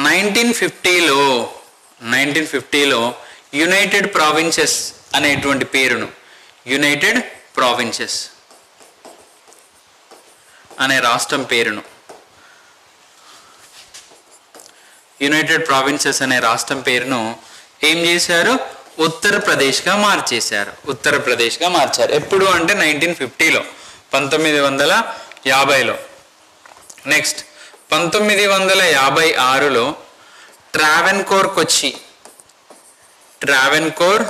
nineteen ఫిఫ్టీలో nineteen ఫిఫ్టీలో United provinces అనేటువంటి పేరును యునైటెడ్ ప్రావిన్సెస్ అనే రాష్ట్రం పేరును యునైటెడ్ ప్రావిన్సెస్ అనే రాష్ట్రం పేరును ఏం చేశారు ఉత్తరప్రదేశ్గా మార్చేశారు ఉత్తరప్రదేశ్గా మార్చారు ఎప్పుడు అంటే నైన్టీన్ ఫిఫ్టీలో పంతొమ్మిది వందల యాభైలో నెక్స్ట్ పంతొమ్మిది వందల యాభై ఆరులో ట్రావెన్కోర్ కొచ్చి ట్రావెన్కోర్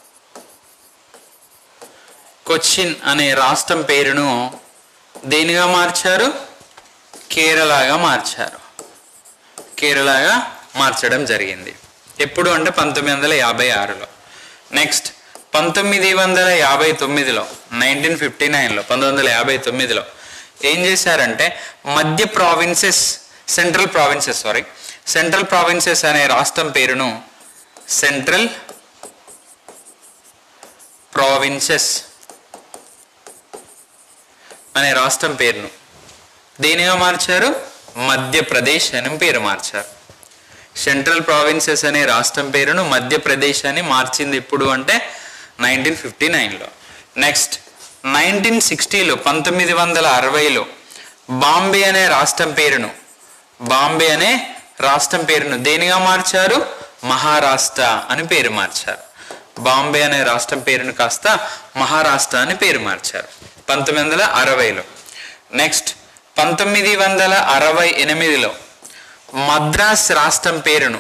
కొచ్చిన్ అనే రాష్ట్రం పేరును దేనిగా మార్చారు కేరళగా మార్చారు కేరళగా మార్చడం జరిగింది ఎప్పుడు అంటే పంతొమ్మిది వందల యాభై ఆరులో నెక్స్ట్ పంతొమ్మిది వందల యాభై తొమ్మిదిలో నైన్టీన్ ఫిఫ్టీ నైన్లో పంతొమ్మిది వందల యాభై తొమ్మిదిలో ఏం చేశారంటే మధ్య provinces central provinces sorry central provinces అనే రాష్ట్రం పేరును సెంట్రల్ ప్రావిన్సెస్ అనే రాష్ట్రం పేరును దేనిగా మార్చారు మధ్యప్రదేశ్ అని పేరు మార్చారు సెంట్రల్ ప్రావిన్సెస్ అనే రాష్ట్రం పేరును మధ్యప్రదేశ్ అని మార్చింది ఇప్పుడు అంటే నైన్టీన్ ఫిఫ్టీ నైన్లో నెక్స్ట్ నైన్టీన్ సిక్స్టీలో పంతొమ్మిది వందల అరవైలో బాంబే అనే రాష్ట్రం పేరును బాంబే అనే రాష్ట్రం పేరును దేనిగా మార్చారు మహారాష్ట్ర అని పేరు మార్చారు బాంబే అనే రాష్ట్రం పేరును కాస్త మహారాష్ట్ర అని పేరు మార్చారు పంతొమ్మిది వందల అరవైలో నెక్స్ట్ పంతొమ్మిది వందల అరవై ఎనిమిదిలో మద్రాస్ రాష్ట్రం పేరును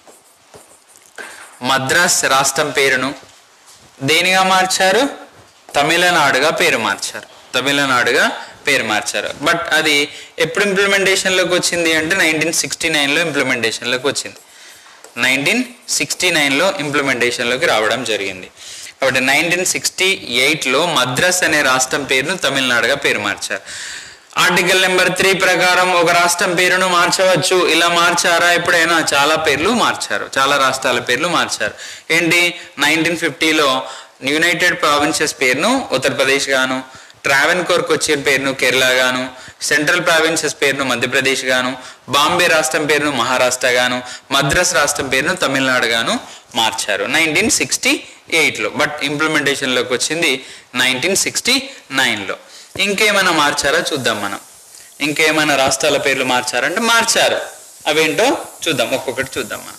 మద్రాస్ రాష్ట్రం పేరును దేనిగా మార్చారు తమిళనాడుగా పేరు మార్చారు తమిళనాడుగా పేరు మార్చారు బట్ అది ఎప్పుడు ఇంప్లిమెంటేషన్లోకి వచ్చింది అంటే నైన్టీన్ సిక్స్టీ నైన్లో ఇంప్లిమెంటేషన్లోకి వచ్చింది నైన్టీన్ సిక్స్టీ నైన్లో ఇంప్లిమెంటేషన్లోకి రావడం జరిగింది కాబట్టి నైన్టీన్ సిక్స్టీ ఎయిట్లో మద్రాస్ అనే రాష్ట్రం పేరును తమిళనాడుగా పేరు మార్చారు ఆర్టికల్ నెంబర్ త్రీ ప్రకారం ఒక రాష్ట్రం పేరును మార్చవచ్చు ఇలా మార్చారా ఎప్పుడైనా చాలా పేర్లు మార్చారు చాలా రాష్ట్రాల పేర్లు మార్చారు ఏంటి నైన్టీన్ ఫిఫ్టీలో యునైటెడ్ ప్రావిన్సెస్ పేరును ఉత్తరప్రదేశ్ గాను ట్రావెన్కోర్ కొచ్చిన్ పేరును కేరళ గాను సెంట్రల్ ప్రావిన్సెస్ పేరును మధ్యప్రదేశ్ గాను బాంబే రాష్ట్రం పేరును మహారాష్ట్ర గాను మద్రాస్ రాష్ట్రం పేరును తమిళనాడు గాను మార్చారు నైన్టీన్ సిక్స్టీ ఎయిట్లో బట్ ఇంప్లిమెంటేషన్లోకి వచ్చింది నైన్టీన్ సిక్స్టీ నైన్లో ఇంకేమైనా మార్చారా చూద్దాం మనం ఇంకేమైనా రాష్ట్రాల పేర్లు మార్చారంటే మార్చారు అవేంటో చూద్దాం ఒక్కొక్కటి చూద్దాం మనం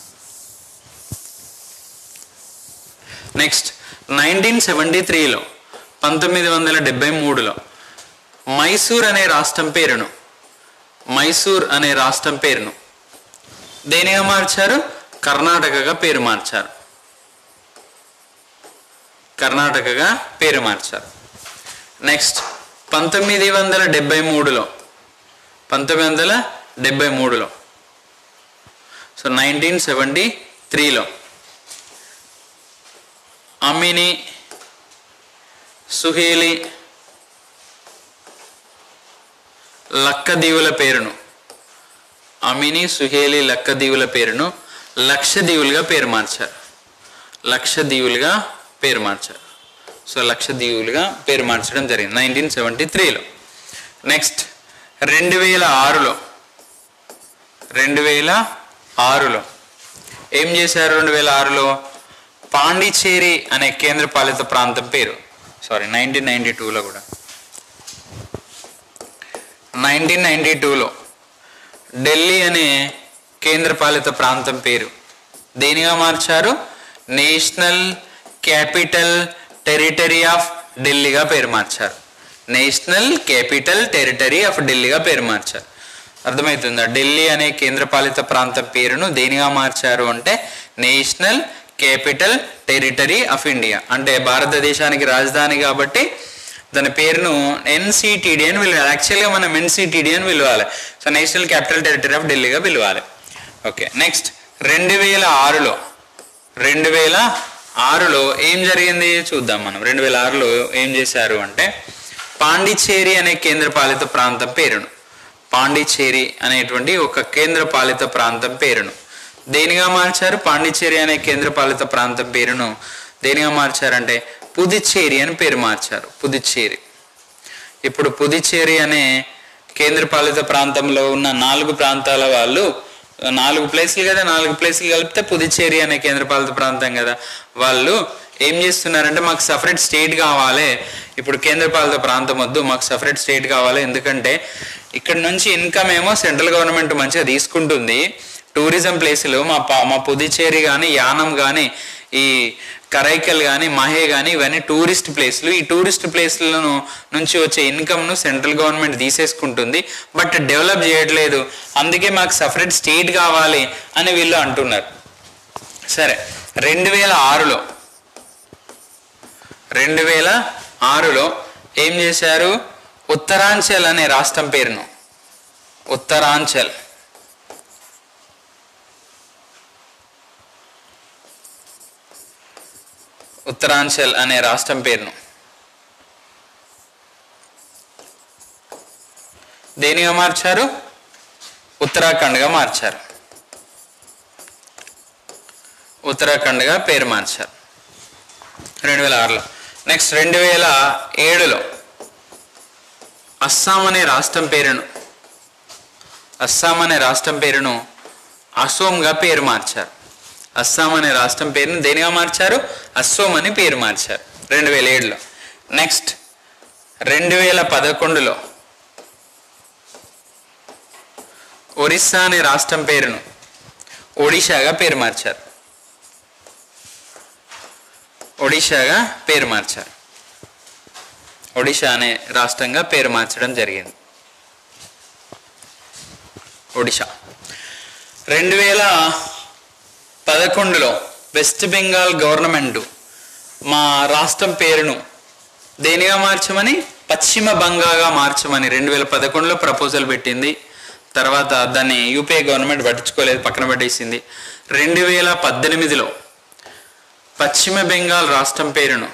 నెక్స్ట్ నైన్టీన్ సెవెంటీ త్రీలో పంతొమ్మిది వందల డెబ్బై మూడులో మైసూర్ అనే రాష్ట్రం పేరును మైసూర్ అనే రాష్ట్రం పేరును దేనిగా మార్చారు కర్ణాటకగా పేరు మార్చారు కర్ణాటకగా పేరు మార్చారు నెక్స్ట్ పంతొమ్మిది వందల డెబ్బై మూడులో పంతొమ్మిది వందల డెబ్బై మూడులో సో నైన్టీన్ సెవెంటీ త్రీలో అమిని సుహేలి లక్కదీవుల పేరును అమిని సుహేలి లక్కదీవుల పేరును లక్షదీవులుగా పేరు మార్చారు లక్షదీవులుగా పేరు మార్చారు సో లక్షదీవులుగా పేరు మార్చడం జరిగింది నైన్టీన్ సెవెంటీ త్రీలో నెక్స్ట్ రెండు వేల ఆరులో రెండు వేల ఆరులో ఏం చేశారు రెండు వేల ఆరులో పాండిచేరి అనే కేంద్రపాలిత ప్రాంతం పేరు సారీ నైన్టీన్ నైన్టీ టూలో కూడా నైన్టీన్ నైన్టీ టూలో ఢిల్లీ అనే కేంద్రపాలిత ప్రాంతం పేరు దేనిగా మార్చారు నేషనల్ క్యాపిటల్ టెరిటరీ ఆఫ్ ఢిల్లీగా పేరు మార్చారు నేషనల్ క్యాపిటల్ టెరిటరీ ఆఫ్ ఢిల్లీగా పేరు మార్చారు అర్థమవుతుందా ఢిల్లీ అనే కేంద్రపాలిత ప్రాంతం పేరును దేనిగా మార్చారు అంటే national capital territory of India అంటే భారతదేశానికి రాజధాని కాబట్టి దాని పేరును ఎన్సిటిడి అని పిలవాలి యాక్చువల్గా మనం ఎన్సిటిడి అని పిలవాలి so national capital territory of ఢిల్లీగా పిలవాలి ఓకే నెక్స్ట్ రెండు వేల ఆరులో రెండు వేల ఆరులో ఏం జరిగింది చూద్దాం మనం రెండు వేల ఆరులో ఏం చేశారు అంటే పాండిచ్చేరి అనే కేంద్రపాలిత ప్రాంతం పేరును పాండిచ్చేరి అనేటువంటి ఒక కేంద్రపాలిత ప్రాంతం పేరును దేనిగా మార్చారు పాండిచ్చేరి అనే కేంద్రపాలిత ప్రాంతం పేరును దేనిగా మార్చారంటే పుదుచ్చేరి అని పేరు మార్చారు పుదుచ్చేరి ఇప్పుడు పుదుచ్చేరి అనే కేంద్రపాలిత ప్రాంతంలో ఉన్న నాలుగు ప్రాంతాల వాళ్ళు నాలుగు ప్లేసులు కదా నాలుగు ప్లేసులు కలిపితే పుదుచ్చేరి అనే కేంద్రపాలిత ప్రాంతం కదా వాళ్ళు ఏం చేస్తున్నారంటే మాకు సపరేట్ స్టేట్ కావాలి ఇప్పుడు కేంద్రపాలిత ప్రాంతం వద్దు మాకు సపరేట్ స్టేట్ కావాలి ఎందుకంటే ఇక్కడ నుంచి ఇన్కమ్ ఏమో సెంట్రల్ గవర్నమెంట్ మంచిగా తీసుకుంటుంది టూరిజం ప్లేసులు మా పా మా పుదుచ్చేరి కానీ యానం కానీ ఈ కరైకల్ కానీ మహే కానీ ఇవన్నీ టూరిస్ట్ ప్లేస్లు ఈ టూరిస్ట్ ప్లేస్లను నుంచి వచ్చే ఇన్కమ్ను సెంట్రల్ గవర్నమెంట్ తీసేసుకుంటుంది బట్ డెవలప్ చేయట్లేదు అందుకే మాకు సపరేట్ స్టేట్ కావాలి అని వీళ్ళు అంటున్నారు సరే రెండు వేల ఆరులో రెండు వేల ఆరులో ఏం చేశారు ఉత్తరాంచల్ అనే రాష్ట్రం పేరును ఉత్తరాంచల్ ఉత్తరాంచల్ అనే రాష్ట్రం పేరును దేనిగా మార్చారు ఉత్తరాఖండ్గా మార్చారు ఉత్తరాఖండ్గా పేరు మార్చారు రెండు వేల ఆరులో నెక్స్ట్ రెండు వేల ఏడులో అస్సాం అనే రాష్ట్రం పేరును అస్సాం అనే రాష్ట్రం పేరును అసోంగా పేరు మార్చారు అస్సాం అనే రాష్ట్రం పేరును దేనిగా మార్చారు అస్సోం అని పేరు మార్చారు రెండు వేల ఏడులో నెక్స్ట్ రెండు వేల పదకొండులో ఒరిస్సా అనే రాష్ట్రం పేరును ఒడిషాగా పేరు మార్చారు ఒడిషాగా పేరు మార్చారు ఒడిషా అనే రాష్ట్రంగా పేరు మార్చడం జరిగింది ఒడిషా రెండు వేల పదకొండులో వెస్ట్ బెంగాల్ గవర్నమెంట్ మా రాష్ట్రం పేరును దేనిగా మార్చమని పశ్చిమ బంగాగా మార్చమని రెండు వేల పదకొండులో ప్రపోజల్ పెట్టింది తర్వాత దాన్ని యూపీఏ గవర్నమెంట్ పట్టించుకోలేదు పక్కన పెట్టేసింది రెండు వేల పద్దెనిమిదిలో పశ్చిమ బెంగాల్ రాష్ట్రం పేరును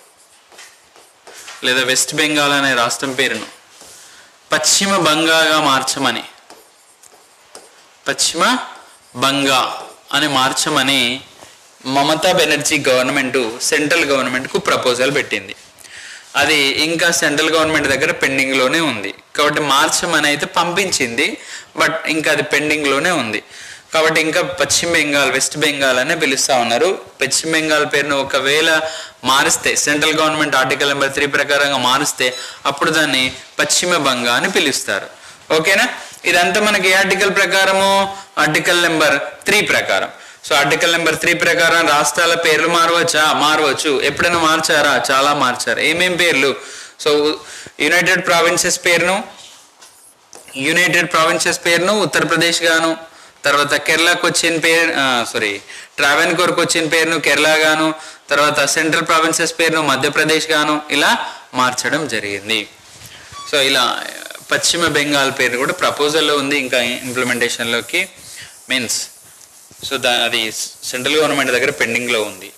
లేదా వెస్ట్ బెంగాల్ అనే రాష్ట్రం పేరును పశ్చిమ బంగాగా మార్చమని పశ్చిమ బంగా అని మార్చమని మమతా బెనర్జీ గవర్నమెంట్ సెంట్రల్ గవర్నమెంట్కు ప్రపోజల్ పెట్టింది అది ఇంకా సెంట్రల్ గవర్నమెంట్ దగ్గర పెండింగ్లోనే ఉంది కాబట్టి మార్చమని అయితే పంపించింది బట్ ఇంకా అది పెండింగ్లోనే ఉంది కాబట్టి ఇంకా పశ్చిమ బెంగాల్ వెస్ట్ బెంగాల్ అనే పిలుస్తా ఉన్నారు పశ్చిమ బెంగాల్ పేరును ఒకవేళ మారిస్తే central government article number three ప్రకారంగా మారిస్తే అప్పుడు దాన్ని పశ్చిమ బంగా అని పిలుస్తారు ఓకేనా ఇదంతా మనకి ఏ ఆర్టికల్ ప్రకారము ఆర్టికల్ నెంబర్ త్రీ ప్రకారం సో ఆర్టికల్ నెంబర్ త్రీ ప్రకారం రాష్ట్రాల పేర్లు మారవచ్చా మారవచ్చు ఎప్పుడైనా మార్చారా చాలా మార్చారు ఏమేం పేర్లు సో యునైటెడ్ ప్రావిన్సెస్ పేరును యునైటెడ్ ప్రావిన్సెస్ పేరును ఉత్తరప్రదేశ్ గాను తర్వాత కేరళకు వచ్చిన పేరు సారీ ట్రావెన్కోర్కి వచ్చిన పేరును కేరళ గాను తర్వాత సెంట్రల్ ప్రావిన్సెస్ పేరును మధ్యప్రదేశ్ గాను ఇలా మార్చడం జరిగింది సో ఇలా పశ్చిమ బెంగాల్ పేరు కూడా ప్రపోజల్లో ఉంది ఇంకా ఇంప్లిమెంటేషన్లోకి మీన్స్ సో దా అది సెంట్రల్ గవర్నమెంట్ దగ్గర పెండింగ్లో ఉంది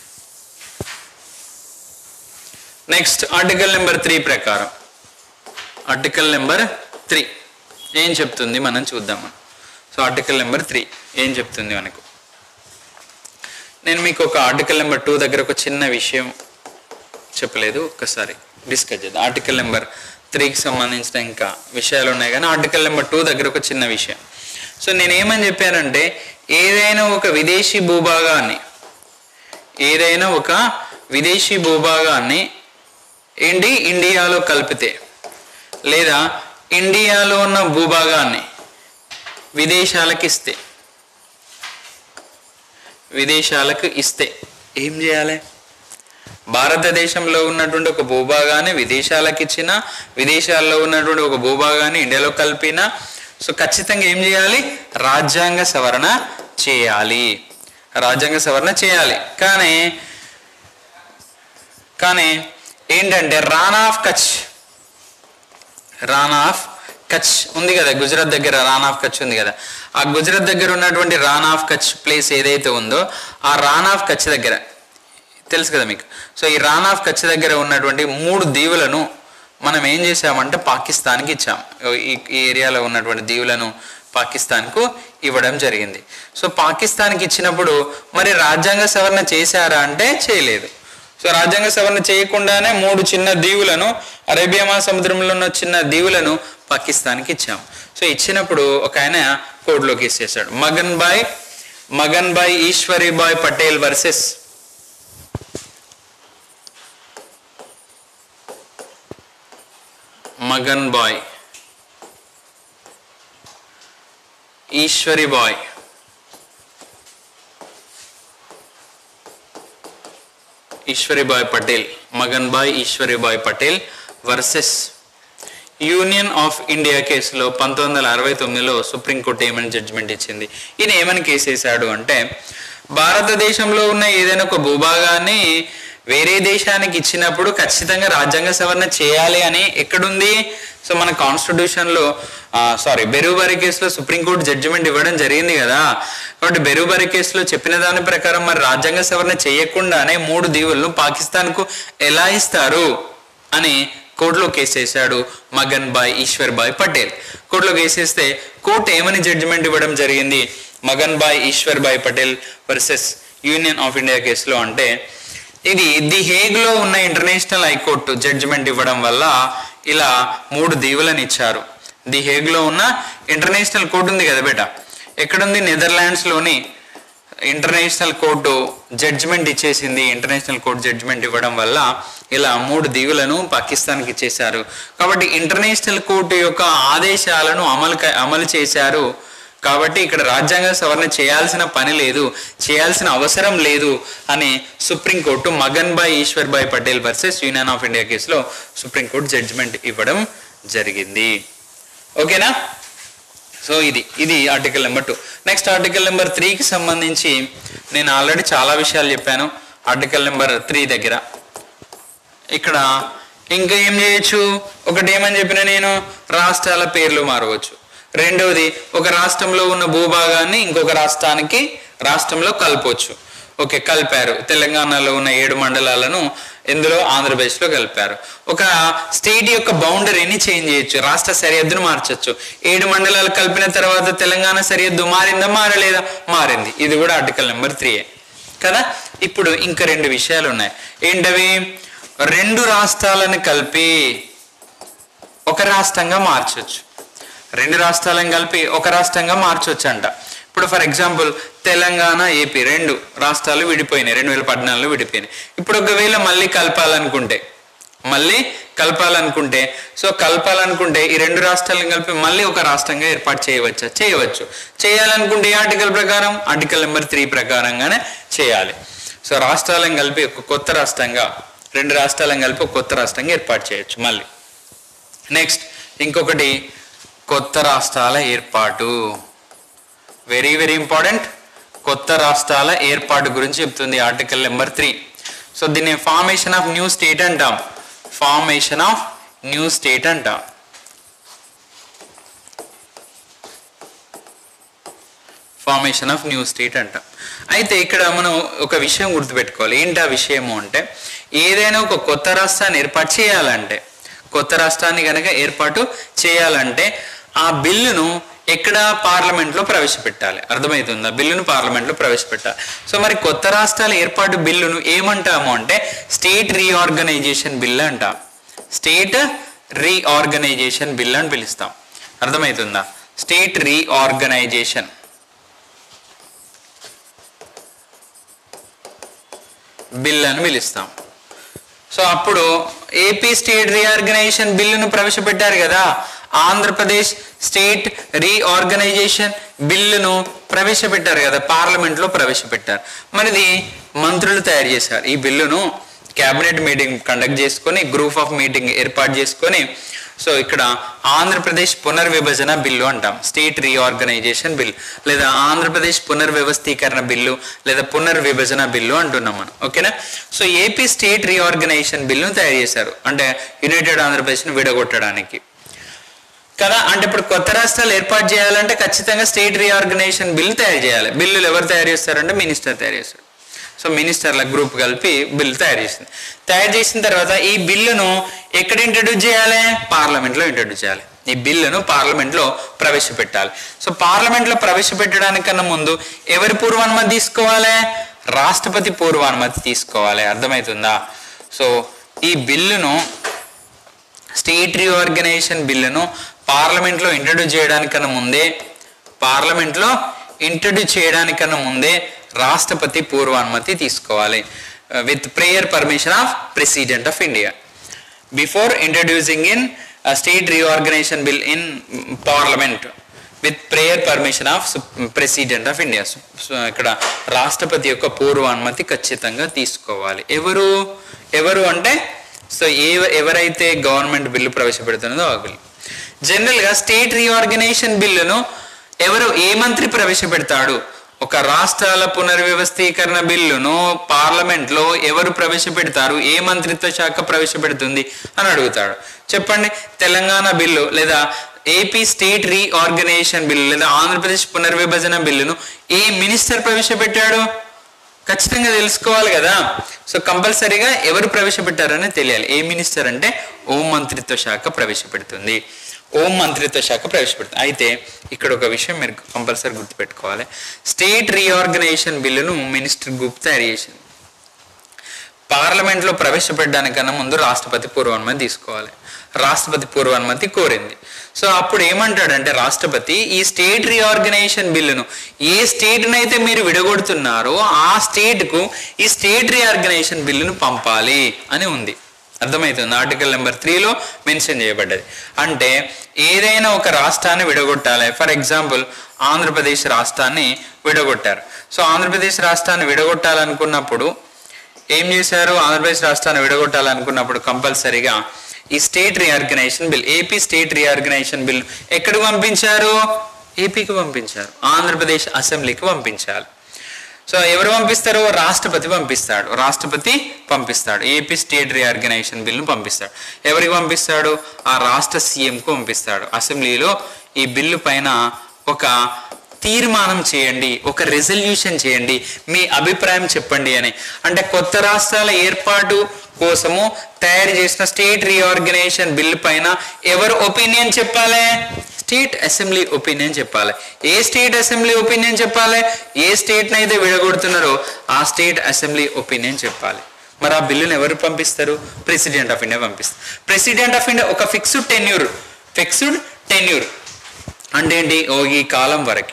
నెక్స్ట్ ఆర్టికల్ నెంబర్ త్రీ ప్రకారం ఆర్టికల్ నెంబర్ త్రీ ఏం చెప్తుంది మనం చూద్దాం సో ఆర్టికల్ నెంబర్ త్రీ ఏం చెప్తుంది మనకు నేను మీకు ఒక ఆర్టికల్ నెంబర్ టూ దగ్గర ఒక చిన్న విషయం చెప్పలేదు ఒక్కసారి డిస్కస్ చేద్దాం ఆర్టికల్ నెంబర్ త్రీకి సంబంధించిన ఇంకా విషయాలు ఉన్నాయి కానీ ఆర్టికల్ నెంబర్ టూ దగ్గర ఒక చిన్న విషయం సో నేను ఏమని చెప్పానంటే ఏదైనా ఒక విదేశీ భూభాగాన్ని ఏదైనా ఒక విదేశీ భూభాగాన్ని ఏంటి ఇండియాలో కలిపితే లేదా ఇండియాలో ఉన్న భూభాగాన్ని విదేశాలకు ఇస్తే విదేశాలకు ఇస్తే ఏం చేయాలి భారతదేశంలో ఉన్నటువంటి ఒక భూభాగాన్ని విదేశాలకు ఇచ్చిన విదేశాల్లో ఉన్నటువంటి ఒక భూభాగాన్ని ఇండియాలో కలిపిన సో ఖచ్చితంగా ఏం చేయాలి రాజ్యాంగ సవరణ చేయాలి రాజ్యాంగ సవరణ చేయాలి కానీ కానీ ఏంటంటే రాన్ ఆఫ్ కచ్ రాన్ ఆఫ్ కచ్ ఉంది కదా గుజరాత్ దగ్గర రాన్ ఆఫ్ కచ్ ఉంది కదా ఆ గుజరాత్ దగ్గర ఉన్నటువంటి రాన్ ఆఫ్ కచ్ ప్లేస్ ఏదైతే ఉందో ఆ రాన్ ఆఫ్ కచ్ దగ్గర తెలుసు కదా మీకు సో ఈ రాన్ ఆఫ్ కచ్ దగ్గర ఉన్నటువంటి మూడు దీవులను మనం ఏం చేసామంటే పాకిస్తాన్కి ఇచ్చాం ఈ ఈ ఏరియాలో ఉన్నటువంటి దీవులను పాకిస్తాన్కు ఇవ్వడం జరిగింది సో పాకిస్తాన్కి ఇచ్చినప్పుడు మరి రాజ్యాంగ సవరణ చేశారా అంటే చేయలేదు సో రాజ్యాంగ సవరణ చేయకుండానే మూడు చిన్న దీవులను అరేబియా మహాసముద్రంలో ఉన్న చిన్న దీవులను పాకిస్తాన్కి ఇచ్చాం సో ఇచ్చినప్పుడు ఒక ఆయన కోర్టులో కేసు చేశాడు Maganbhai Maganbhai Ishwaribhai Patel versus Maganbhai Ishwaribhai Ishwaribhai Patel Maganbhai Ishwaribhai Patel versus union of India కేసులో పంతొమ్మిది వందల అరవై తొమ్మిదిలో సుప్రీంకోర్టు ఏమని జడ్జిమెంట్ ఇచ్చింది ఈయన ఏమని కేసు వేశాడు అంటే భారతదేశంలో ఉన్న ఏదైనా ఒక భూభాగాన్ని వేరే దేశానికి ఇచ్చినప్పుడు ఖచ్చితంగా రాజ్యాంగ సవరణ చేయాలి అని ఎక్కడుంది సో మన కాన్స్టిట్యూషన్లో సారీ బెరుబారి కేసులో సుప్రీంకోర్టు జడ్జిమెంట్ ఇవ్వడం జరిగింది కదా కాబట్టి బెరుబారి కేసులో చెప్పిన దాని ప్రకారం మరి రాజ్యాంగ సవరణ చేయకుండానే మూడు దీవులను పాకిస్తాన్కు ఎలా ఇస్తారు అని కోర్టులో కేసు వేశాడు మగన్ బాయ్ ఈశ్వర్ బాయ్ పటేల్ కోర్టులో కేసు వేస్తే కోర్టు ఏమని జడ్జిమెంట్ ఇవ్వడం జరిగింది Maganbhai Ishwarbhai Patel versus union of India కేసులో అంటే ఇది ది హేగ్ లో ఉన్న ఇంటర్నేషనల్ హైకోర్టు జడ్జిమెంట్ ఇవ్వడం వల్ల ఇలా మూడు దీవులను ఇచ్చారు ది హేగ్ లో ఉన్న ఇంటర్నేషనల్ కోర్టు ఉంది కదా బేట ఎక్కడుంది నెదర్లాండ్స్ లోని ఇంటర్నేషనల్ కోర్టు జడ్జిమెంట్ ఇచ్చేసింది ఇంటర్నేషనల్ కోర్టు జడ్జిమెంట్ ఇవ్వడం వల్ల ఇలా మూడు దీవులను పాకిస్తాన్కి ఇచ్చేశారు కాబట్టి ఇంటర్నేషనల్ కోర్టు యొక్క ఆదేశాలను అమలు క- అమలు చేశారు కాబట్టి ఇక్కడ రాజ్యాంగ సవరణ చేయాల్సిన పని లేదు చేయాల్సిన అవసరం లేదు అని supreme court Maganbhai Ishwarbhai Patel versus union of India కేసులో సుప్రీంకోర్టు జడ్జిమెంట్ ఇవ్వడం జరిగింది ఓకేనా సో ఇది ఇది article number two next article number త్రీకి సంబంధించి నేను ఆల్రెడీ చాలా విషయాలు చెప్పాను ఆర్టికల్ నెంబర్ త్రీ దగ్గర ఇక్కడ ఇంకా ఏం చేయొచ్చు ఒకటి ఏమని చెప్పిన నేను రాష్ట్రాల పేర్లు మారవచ్చు రెండవది ఒక రాష్ట్రంలో ఉన్న భూభాగాన్ని ఇంకొక రాష్ట్రానికి రాష్ట్రంలో కలపవచ్చు ఓకే కలిపారు తెలంగాణలో ఉన్న ఏడు మండలాలను ఇందులో ఆంధ్రప్రదేశ్లో కలిపారు ఒక స్టేట్ యొక్క బౌండరీని చేంజ్ చేయొచ్చు రాష్ట్ర సరిహద్దును మార్చొచ్చు ఏడు మండలాలు కలిపిన తర్వాత తెలంగాణ సరిహద్దు మారిందా మారలేదా మారింది ఇది కూడా ఆర్టికల్ నెంబర్ త్రీ కదా ఇప్పుడు ఇంకా రెండు విషయాలు ఉన్నాయి ఏంటవి రెండు రాష్ట్రాలను కలిపి ఒక రాష్ట్రంగా మార్చొచ్చు రెండు రాష్ట్రాలను కలిపి ఒక రాష్ట్రంగా మార్చొచ్చు అంట ఇప్పుడు ఫర్ ఎగ్జాంపుల్ తెలంగాణ ఏపీ రెండు రాష్ట్రాలు విడిపోయినాయి రెండు వేల పద్నాలుగులో విడిపోయినాయి ఇప్పుడు ఒకవేళ మళ్ళీ కలపాలనుకుంటే మళ్ళీ కలపాలనుకుంటే సో కలపాలనుకుంటే ఈ రెండు రాష్ట్రాలను కలిపి మళ్ళీ ఒక రాష్ట్రంగా ఏర్పాటు చేయవచ్చా చేయవచ్చు చేయాలనుకుంటే ఏ ఆర్టికల్ ప్రకారం ఆర్టికల్ నెంబర్ త్రీ ప్రకారంగానే చేయాలి సో రాష్ట్రాలను కలిపి ఒక కొత్త రాష్ట్రంగా రెండు రాష్ట్రాలను కలిపి ఒక కొత్త రాష్ట్రంగా ఏర్పాటు చేయొచ్చు మళ్ళీ నెక్స్ట్ ఇంకొకటి కొత్త రాష్ట్రాల ఏర్పాటు వెరీ వెరీ ఇంపార్టెంట్ కొత్త రాష్ట్రాల ఏర్పాటు గురించి చెప్తుంది ఆర్టికల్ నెంబర్ త్రీ సో దీన్ని ఫార్మేషన్ ఆఫ్ న్యూ స్టేట్ అంటాం ఫార్మేషన్ ఆఫ్ న్యూ స్టేట్ అంటాం ఫార్మేషన్ ఆఫ్ న్యూ స్టేట్ అంటాం అయితే ఇక్కడ మనం ఒక విషయం గుర్తుపెట్టుకోవాలి ఏంటి ఆ విషయము అంటే ఏదైనా ఒక కొత్త రాష్ట్రాన్ని ఏర్పాటు చేయాలంటే కొత్త రాష్ట్రాన్ని కనుక ఏర్పాటు చేయాలంటే ఆ బిల్లును ఎక్కడ పార్లమెంట్లో ప్రవేశపెట్టాలి అర్థమవుతుందా బిల్లును పార్లమెంట్లో ప్రవేశపెట్టాలి సో మరి కొత్త రాష్ట్రాల ఏర్పాటు బిల్లును ఏమంటాము అంటే స్టేట్ రీఆర్గనైజేషన్ బిల్ అంటాం స్టేట్ రీఆర్గనైజేషన్ బిల్ అని పిలుస్తాం అర్థమవుతుందా స్టేట్ రీఆర్గనైజేషన్ బిల్ అని పిలుస్తాం సో అప్పుడు ఏపీ స్టేట్ రీఆర్గనైజేషన్ బిల్లును ప్రవేశపెట్టారు కదా ఆంధ్రప్రదేశ్ స్టేట్ రీఆర్గనైజేషన్ బిల్లును ప్రవేశపెట్టారు కదా పార్లమెంట్లో ప్రవేశపెట్టారు మరిది మంత్రులు తయారు చేశారు ఈ బిల్లును క్యాబినెట్ మీటింగ్ కండక్ట్ చేసుకొని గ్రూప్ ఆఫ్ మీటింగ్ ఏర్పాటు చేసుకొని సో ఇక్కడ ఆంధ్రప్రదేశ్ పునర్విభజన బిల్లు అంటాం స్టేట్ రీఆర్గనైజేషన్ బిల్ లేదా ఆంధ్రప్రదేశ్ పునర్వ్యవస్థీకరణ బిల్లు లేదా పునర్విభజన బిల్లు అంటున్నాం మనం ఓకేనా సో ఏపీ స్టేట్ రీఆర్గనైజేషన్ బిల్లును తయారు చేశారు అంటే యునైటెడ్ ఆంధ్రప్రదేశ్ను విడగొట్టడానికి కదా అంటే ఇప్పుడు కొత్త రాష్ట్రాలు ఏర్పాటు చేయాలంటే ఖచ్చితంగా స్టేట్ రీఆర్గనైజేషన్ బిల్ తయారు చేయాలి బిల్లులు ఎవరు తయారు చేస్తారంటే మినిస్టర్ తయారు చేస్తారు సో మినిస్టర్ల గ్రూప్ కలిపి బిల్ తయారు చేసింది తయారు చేసిన తర్వాత ఈ బిల్లును ఎక్కడ ఇంట్రడ్యూస్ చేయాలి పార్లమెంట్లో ఇంట్రడ్యూస్ చేయాలి ఈ బిల్లును పార్లమెంట్లో ప్రవేశపెట్టాలి సో పార్లమెంట్లో ప్రవేశపెట్టడానికన్నా ముందు ఎవరి పూర్వానుమతి తీసుకోవాలి రాష్ట్రపతి పూర్వానుమతి తీసుకోవాలి అర్థమవుతుందా సో ఈ బిల్లును స్టేట్ రీఆర్గనైజేషన్ బిల్లును పార్లమెంట్లో ఇంట్రడ్యూస్ చేయడానికన్నా ముందే పార్లమెంట్లో ఇంట్రడ్యూస్ చేయడానికన్నా ముందే రాష్ట్రపతి పూర్వానుమతి తీసుకోవాలి with prior permission of president of India before introducing in state reorganisation bill in parliament with prior permission of president of India so ఇక్కడ రాష్ట్రపతి యొక్క పూర్వానుమతి ఖచ్చితంగా తీసుకోవాలి ఎవరు ఎవరు అంటే సో ఏ ఎవరైతే గవర్నమెంట్ బిల్లు ప్రవేశపెడుతున్నదో ఆ బిల్లు జనరల్గా స్టేట్ రీఆర్గనైజేషన్ బిల్లును ఎవరు ఏ మంత్రి ప్రవేశపెడతాడు ఒక రాష్ట్రాల పునర్వ్యవస్థీకరణ బిల్లును పార్లమెంట్లో ఎవరు ప్రవేశపెడతారు ఏ మంత్రిత్వ శాఖ ప్రవేశపెడుతుంది అని అడుగుతాడు చెప్పండి తెలంగాణ బిల్లు లేదా ఏపీ స్టేట్ రీఆర్గనైజేషన్ బిల్లు లేదా ఆంధ్రప్రదేశ్ పునర్విభజన బిల్లును ఏ మినిస్టర్ ప్రవేశపెట్టాడు ఖచ్చితంగా తెలుసుకోవాలి కదా సో కంపల్సరీగా ఎవరు ప్రవేశపెట్టారని తెలియాలి ఏ మినిస్టర్ అంటే హోం మంత్రిత్వ శాఖ ప్రవేశపెడుతుంది హోం మంత్రిత్వ శాఖ ప్రవేశపెడుతుంది అయితే ఇక్కడ ఒక విషయం మీరు కంపల్సరీ గుర్తుపెట్టుకోవాలి స్టేట్ రీఆర్గనైజేషన్ బిల్లును మినిస్టర్ గ్రూప్ తయారు చేసింది పార్లమెంట్లో ప్రవేశపెట్టడానికన్నా ముందు రాష్ట్రపతి పూర్వానుమతి తీసుకోవాలి రాష్ట్రపతి పూర్వానుమతి కోరింది సో అప్పుడు ఏమంటాడంటే రాష్ట్రపతి ఈ స్టేట్ రీఆర్గనైజేషన్ బిల్లును ఏ స్టేట్ని అయితే మీరు విడగొడుతున్నారో ఆ స్టేట్కు ఈ స్టేట్ రీఆర్గనైజేషన్ బిల్లును పంపాలి అని ఉంది అర్థమవుతుంది ఆర్టికల్ నెంబర్ త్రీలో మెన్షన్ చేయబడ్డది అంటే ఏదైనా ఒక రాష్ట్రాన్ని విడగొట్టాలి ఫర్ ఎగ్జాంపుల్ ఆంధ్రప్రదేశ్ రాష్ట్రాన్ని విడగొట్టారు సో ఆంధ్రప్రదేశ్ రాష్ట్రాన్ని విడగొట్టాలనుకున్నప్పుడు ఏం చేశారు ఆంధ్రప్రదేశ్ రాష్ట్రాన్ని విడగొట్టాలనుకున్నప్పుడు కంపల్సరీగా ఈ state reorganisation bill AP state reorganisation bill ఎక్కడికి పంపించారు ఏపీకి పంపించారు ఆంధ్రప్రదేశ్ అసెంబ్లీకి పంపించాలి సో ఎవరు పంపిస్తారు రాష్ట్రపతి పంపిస్తాడు రాష్ట్రపతి పంపిస్తాడు ఏపీ స్టేట్ రీఆర్గనైజేషన్ బిల్ను పంపిస్తాడు ఎవరికి పంపిస్తాడు ఆ రాష్ట్ర సీఎంకు పంపిస్తాడు అసెంబ్లీలో ఈ బిల్లు పైన ఒక తీర్మానం చేయండి ఒక రెజల్యూషన్ చేయండి మీ అభిప్రాయం చెప్పండి అని అంటే కొత్త రాష్ట్రాల ఏర్పాటు కోసము తయారు చేసిన స్టేట్ రీఆర్గనైజేషన్ బిల్ పైన ఎవరు ఒపీనియన్ చెప్పాలి స్టేట్ అసెంబ్లీ ఒపీనియన్ చెప్పాలి ఏ స్టేట్ అసెంబ్లీ ఒపీనియన్ చెప్పాలి ఏ స్టేట్ని అయితే విడగొడుతున్నారో ఆ స్టేట్ అసెంబ్లీ ఒపీనియన్ చెప్పాలి మరి ఆ బిల్లును ఎవరు పంపిస్తారు ప్రెసిడెంట్ ఆఫ్ ఇండియా పంపిస్తారు ప్రెసిడెంట్ ఆఫ్ ఇండియా ఒక ఫిక్స్డ్ టెన్యూర్ ఫిక్స్డ్ టెన్యూర్ అంటే ఏంటి ఓ ఈ కాలం వరకు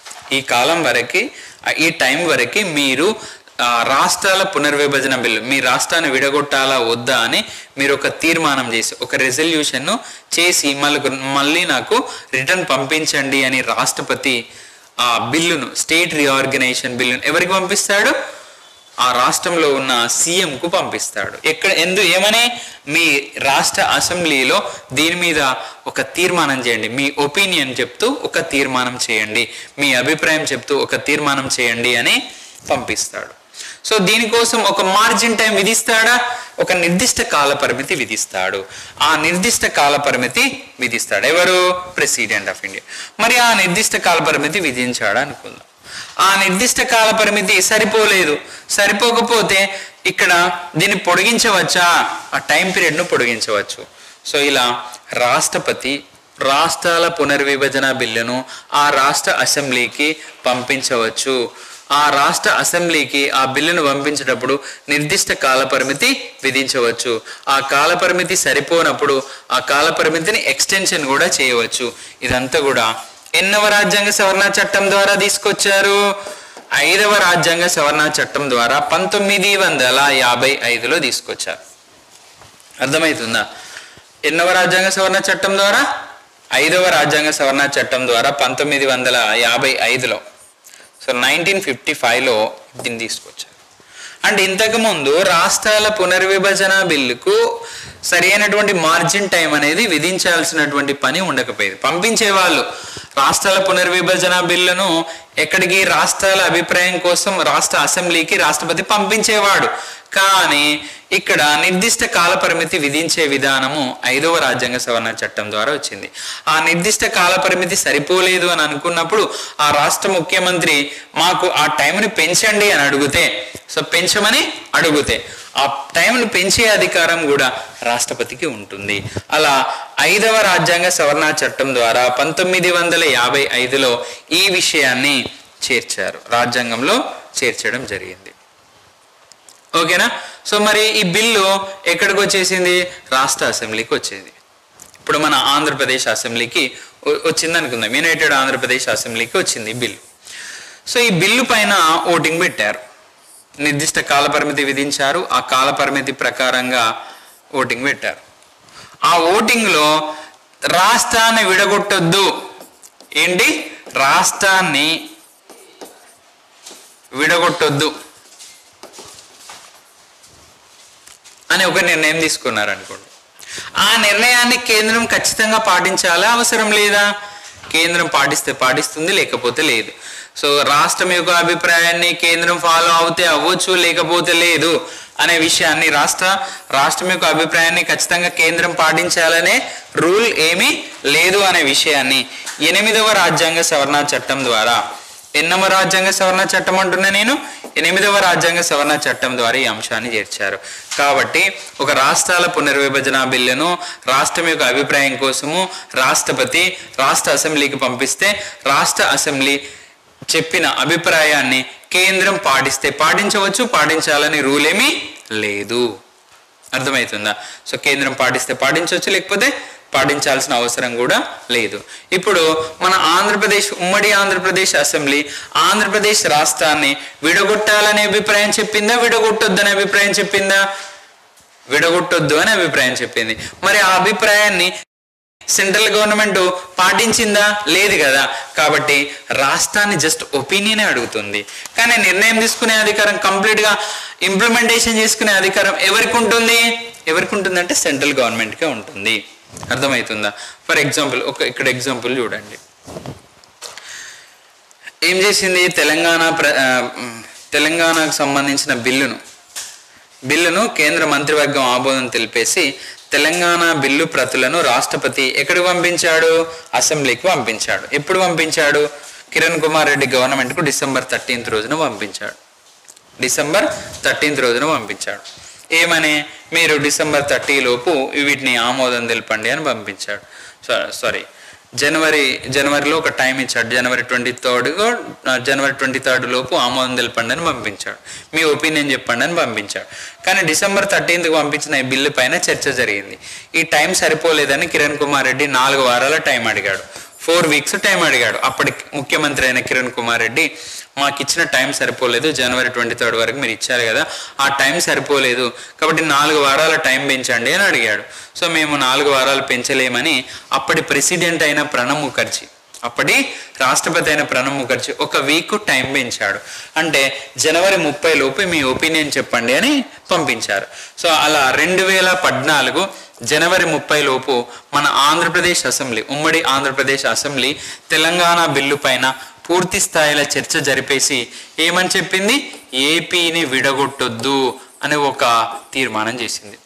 ఈ కాలం వరకు ఈ టైం వరకు మీరు ఆ, రాష్ట్రాల పునర్విభజన బిల్లు మీ రాష్ట్రాన్ని విడగొట్టాలా వద్దా అని మీరు ఒక తీర్మానం చేసి ఒక రెజల్యూషన్ను చేసి మళ్ళీ మళ్ళీ నాకు రిటర్న్ పంపించండి అని రాష్ట్రపతి ఆ బిల్లును స్టేట్ రీఆర్గనైజేషన్ బిల్లును ఎవరికి పంపిస్తాడు ఆ రాష్ట్రంలో ఉన్న సీఎంకు పంపిస్తాడు ఎక్కడ ఎందు ఏమని మీ రాష్ట్ర అసెంబ్లీలో దీని మీద ఒక తీర్మానం చేయండి మీ ఒపీనియన్ చెప్తూ ఒక తీర్మానం చేయండి మీ అభిప్రాయం చెప్తూ ఒక తీర్మానం చేయండి అని పంపిస్తాడు సో దీనికోసం ఒక మార్జిన్ టైం విధిస్తాడా ఒక నిర్దిష్ట కాల పరిమితి విధిస్తాడు ఆ నిర్దిష్ట కాల పరిమితి విధిస్తాడు ఎవరు ప్రెసిడెంట్ ఆఫ్ ఇండియా మరి ఆ నిర్దిష్ట కాల పరిమితి విధించాడు అనుకుందాం ఆ నిర్దిష్ట కాల పరిమితి సరిపోలేదు సరిపోకపోతే ఇక్కడ దీన్ని పొడిగించవచ్చా ఆ టైం పీరియడ్ను పొడిగించవచ్చు సో ఇలా రాష్ట్రపతి రాష్ట్రాల పునర్విభజన బిల్లును ఆ రాష్ట్ర అసెంబ్లీకి పంపించవచ్చు ఆ రాష్ట్ర అసెంబ్లీకి ఆ బిల్లును పంపించేటప్పుడు నిర్దిష్ట కాల పరిమితి విధించవచ్చు ఆ కాల పరిమితి సరిపోనప్పుడు ఆ కాల పరిమితిని ఎక్స్టెన్షన్ కూడా చేయవచ్చు ఇదంతా కూడా ఎన్నవ రాజ్యాంగ సవరణ చట్టం ద్వారా తీసుకొచ్చారు ఐదవ రాజ్యాంగ సవరణ చట్టం ద్వారా పంతొమ్మిది వందల యాభై ఐదులో తీసుకొచ్చారు అర్థమవుతుందా ఎన్నవ రాజ్యాంగ సవరణ చట్టం ద్వారా ఐదవ రాజ్యాంగ సవరణ చట్టం ద్వారా పంతొమ్మిది వందల యాభై ఐదులో సో నైన్టీన్ ఫిఫ్టీ ఫైవ్లో దీన్ని తీసుకొచ్చారు అంటే ఇంతకుముందు రాష్ట్రాల పునర్విభజన బిల్లుకు సరైనటువంటి మార్జిన్ టైం అనేది విధించాల్సినటువంటి పని ఉండకపోయేది పంపించేవాళ్ళు రాష్ట్రాల పునర్విభజన బిల్లును ఎక్కడికి రాష్ట్రాల అభిప్రాయం కోసం రాష్ట్ర అసెంబ్లీకి రాష్ట్రపతి పంపించేవాడు కానీ ఇక్కడ నిర్దిష్ట కాల పరిమితి విధించే విధానము ఐదవ రాజ్యాంగ సవరణ చట్టం ద్వారా వచ్చింది ఆ నిర్దిష్ట కాల పరిమితి సరిపోలేదు అని అనుకున్నప్పుడు ఆ రాష్ట్ర ముఖ్యమంత్రి మాకు ఆ టైంని పెంచండి అని అడిగితే సో పెంచమని అడిగితే ఆ టైంను పెంచే అధికారం కూడా రాష్ట్రపతికి ఉంటుంది అలా ఐదవ రాజ్యాంగ సవరణ చట్టం ద్వారా పంతొమ్మిది వందల యాభై ఐదులో ఈ విషయాన్ని చేర్చారు రాజ్యాంగంలో చేర్చడం జరిగింది ఓకేనా సో మరి ఈ బిల్లు ఎక్కడికి వచ్చేసింది రాష్ట్ర అసెంబ్లీకి వచ్చేది ఇప్పుడు మన ఆంధ్రప్రదేశ్ అసెంబ్లీకి వ- వచ్చింది అనుకుందాం యునైటెడ్ ఆంధ్రప్రదేశ్ అసెంబ్లీకి వచ్చింది ఈ బిల్లు సో ఈ బిల్లు పైన ఓటింగ్ పెట్టారు నిర్దిష్ట కాలపరిమితి విధించారు ఆ కాలపరిమితి ప్రకారంగా ఓటింగ్ పెట్టారు ఆ ఓటింగ్లో రాష్ట్రాన్ని విడగొట్టొద్దు ఏంటి రాష్ట్రాన్ని విడగొట్టొద్దు అని ఒక నిర్ణయం తీసుకున్నారు అనుకోండి ఆ నిర్ణయాన్ని కేంద్రం ఖచ్చితంగా పాటించాలా అవసరం లేదా కేంద్రం పాటిస్తే పాటిస్తుంది లేకపోతే లేదు సో రాష్ట్రం యొక్క అభిప్రాయాన్ని కేంద్రం ఫాలో అవుతే అవ్వచ్చు లేకపోతే లేదు అనే విషయాన్ని రాష్ట్ర రాష్ట్రం యొక్క అభిప్రాయాన్ని ఖచ్చితంగా కేంద్రం పాటించాలనే రూల్ ఏమీ లేదు అనే విషయాన్ని ఎనిమిదవ రాజ్యాంగ సవరణ చట్టం ద్వారా ఎన్నవ రాజ్యాంగ సవరణ చట్టం అంటున్నా నేను ఎనిమిదవ రాజ్యాంగ సవరణ చట్టం ద్వారా ఈ అంశాన్ని చేర్చారు కాబట్టి ఒక రాష్ట్రాల పునర్విభజన బిల్లును రాష్ట్రం యొక్క అభిప్రాయం కోసము రాష్ట్రపతి రాష్ట్ర అసెంబ్లీకి పంపిస్తే రాష్ట్ర అసెంబ్లీ చెప్పిన అభిప్రాయాన్ని కేంద్రం పాటిస్తే పాటించవచ్చు పాటించాలని రూల్ ఏమీ లేదు అర్థమవుతుందా సో కేంద్రం పాటిస్తే పాటించవచ్చు లేకపోతే పాటించాల్సిన అవసరం కూడా లేదు ఇప్పుడు మన ఆంధ్రప్రదేశ్ ఉమ్మడి ఆంధ్రప్రదేశ్ అసెంబ్లీ ఆంధ్రప్రదేశ్ రాష్ట్రాన్ని విడగొట్టాలనే అభిప్రాయం చెప్పిందా విడగొట్టొద్దనే అభిప్రాయం చెప్పిందా విడగొట్టొద్దు అనే అభిప్రాయం చెప్పింది మరి ఆ అభిప్రాయాన్ని సెంట్రల్ గవర్నమెంట్ పాటించిందా లేదు కదా కాబట్టి రాష్ట్రాన్ని జస్ట్ ఒపీనియనే అడుగుతుంది కానీ నిర్ణయం తీసుకునే అధికారం కంప్లీట్ గా ఇంప్లిమెంటేషన్ చేసుకునే అధికారం ఎవరికి ఉంటుంది ఎవరికి ఉంటుంది అంటే సెంట్రల్ గవర్నమెంట్కే ఉంటుంది అర్థమవుతుందా ఫర్ ఎగ్జాంపుల్ ఒక ఇక్కడ ఎగ్జాంపుల్ చూడండి ఏం చేసింది తెలంగాణ ప్ర ఆ, మ్, తెలంగాణకు సంబంధించిన బిల్లును బిల్లును కేంద్ర మంత్రివర్గం ఆమోదం తెలిపేసి తెలంగాణ బిల్లు ప్రతులను రాష్ట్రపతి ఎక్కడికి పంపించాడు అసెంబ్లీకి పంపించాడు ఎప్పుడు పంపించాడు కిరణ్ కుమార్ రెడ్డి గవర్నమెంట్కు డిసెంబర్ థర్టీన్త్ రోజున పంపించాడు డిసెంబర్ థర్టీన్త్ రోజున పంపించాడు ఏమని మీరు డిసెంబర్ థర్టీ లోపు వీటిని ఆమోదం తెలపండి అని పంపించాడు సారీ జనవరి జనవరిలో ఒక టైం ఇచ్చాడు జనవరి ట్వంటీ థర్డ్ జనవరి ట్వంటీ థర్డ్ లోపు ఆమోదం తెలపండి అని పంపించాడు మీ ఒపీనియన్ చెప్పండి అని పంపించాడు కానీ డిసెంబర్ థర్టీన్త్కి పంపించిన ఈ బిల్లు పైన చర్చ జరిగింది ఈ టైం సరిపోలేదని కిరణ్ కుమార్ రెడ్డి నాలుగు వారాల టైం అడిగాడు ఫోర్ వీక్స్ టైం అడిగాడు అప్పటి ముఖ్యమంత్రి అయిన కిరణ్ కుమార్ రెడ్డి మాకు ఇచ్చిన టైం సరిపోలేదు జనవరి ట్వంటీ థర్డ్ వరకు మీరు ఇచ్చారు కదా ఆ టైం సరిపోలేదు కాబట్టి నాలుగు వారాల టైం పెంచండి అని అడిగాడు సో మేము నాలుగు వారాలు పెంచలేమని అప్పటి ప్రెసిడెంట్ అయిన ప్రణబ్ ముఖర్జీ అప్పటి రాష్ట్రపతి అయిన ప్రణబ్ ముఖర్జీ ఒక వీక్ టైం పెంచాడు అంటే జనవరి ముప్పై లోపు మీ ఒపీనియన్ చెప్పండి అని పంపించారు సో అలా రెండు వేల పద్నాలుగు జనవరి ముప్పై లోపు మన ఆంధ్రప్రదేశ్ అసెంబ్లీ ఉమ్మడి ఆంధ్రప్రదేశ్ అసెంబ్లీ తెలంగాణ బిల్లు పైన పూర్తి స్థాయిలో చర్చ జరిపేసి ఏమని చెప్పింది ఏపీని విడగొట్టొద్దు అని ఒక తీర్మానం చేసింది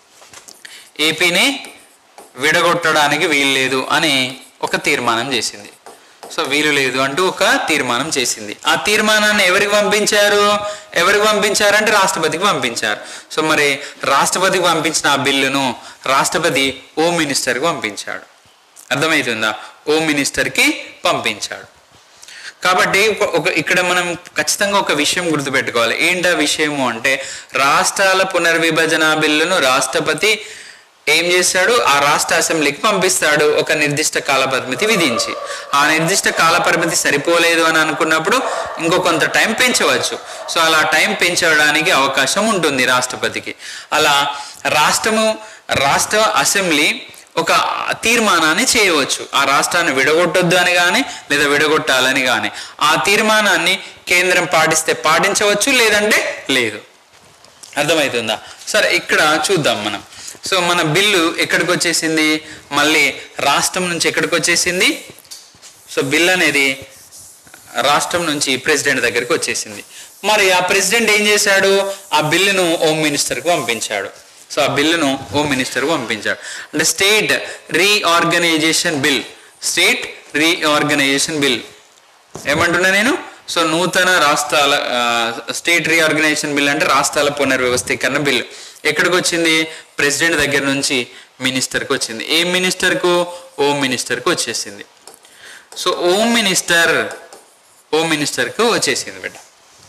ఏపీని విడగొట్టడానికి వీలు లేదు అని ఒక తీర్మానం చేసింది సో వీలు లేదు అంటూ ఒక తీర్మానం చేసింది ఆ తీర్మానాన్ని ఎవరికి పంపించారు ఎవరికి పంపించారంటే రాష్ట్రపతికి పంపించారు సో మరి రాష్ట్రపతికి పంపించిన ఆ బిల్లును రాష్ట్రపతి హోమ్ మినిస్టర్కి పంపించాడు అర్థమవుతుందా హోమ్ మినిస్టర్కి పంపించాడు కాబట్టి ఒక- ఒక ఇక్కడ మనం ఖచ్చితంగా ఒక విషయం గుర్తుపెట్టుకోవాలి ఏంటా విషయము అంటే రాష్ట్రాల పునర్విభజన బిల్లును రాష్ట్రపతి ఏం చేస్తాడు ఆ రాష్ట్ర అసెంబ్లీకి పంపిస్తాడు ఒక నిర్దిష్ట కాల పరిమితి విధించి ఆ నిర్దిష్ట కాల పరిమితి సరిపోలేదు అని అనుకున్నప్పుడు ఇంకో కొంత టైం పెంచవచ్చు సో అలా టైం పెంచడానికి అవకాశం ఉంటుంది రాష్ట్రపతికి అలా రాష్ట్రము రాష్ట్ర అసెంబ్లీ ఒక తీర్మానాన్ని చేయవచ్చు ఆ రాష్ట్రాన్ని విడగొట్టొద్దు అని కానీ లేదా విడగొట్టాలని కానీ ఆ తీర్మానాన్ని కేంద్రం పాటిస్తే పాటించవచ్చు లేదంటే లేదు అర్థమవుతుందా సరే ఇక్కడ చూద్దాం మనం సో మన బిల్లు ఎక్కడికి వచ్చేసింది మళ్ళీ రాష్ట్రం నుంచి ఎక్కడికి వచ్చేసింది సో బిల్ అనేది రాష్ట్రం నుంచి ప్రెసిడెంట్ దగ్గరికి వచ్చేసింది మరి ఆ ప్రెసిడెంట్ ఏం చేశాడు ఆ బిల్లును హోమ్ మినిస్టర్కి పంపించాడు సో ఆ బిల్లును హోమ్ మినిస్టర్కి పంపించాడు అంటే state reorganisation bill state reorganisation bill ఏమంటున్నా నేను సో నూతన రాష్ట్రాల స్టేట్ రీఆర్గనైజేషన్ బిల్ అంటే రాష్ట్రాల పునర్వ్యవస్థీకరణ బిల్ ఎక్కడికి వచ్చింది ప్రెసిడెంట్ దగ్గర నుంచి మినిస్టర్కి వచ్చింది ఏ మినిస్టర్కు హోమ్ మినిస్టర్కి వచ్చేసింది సో హోమ్ మినిస్టర్ హోమ్ మినిస్టర్కు వచ్చేసింది బిడ్డ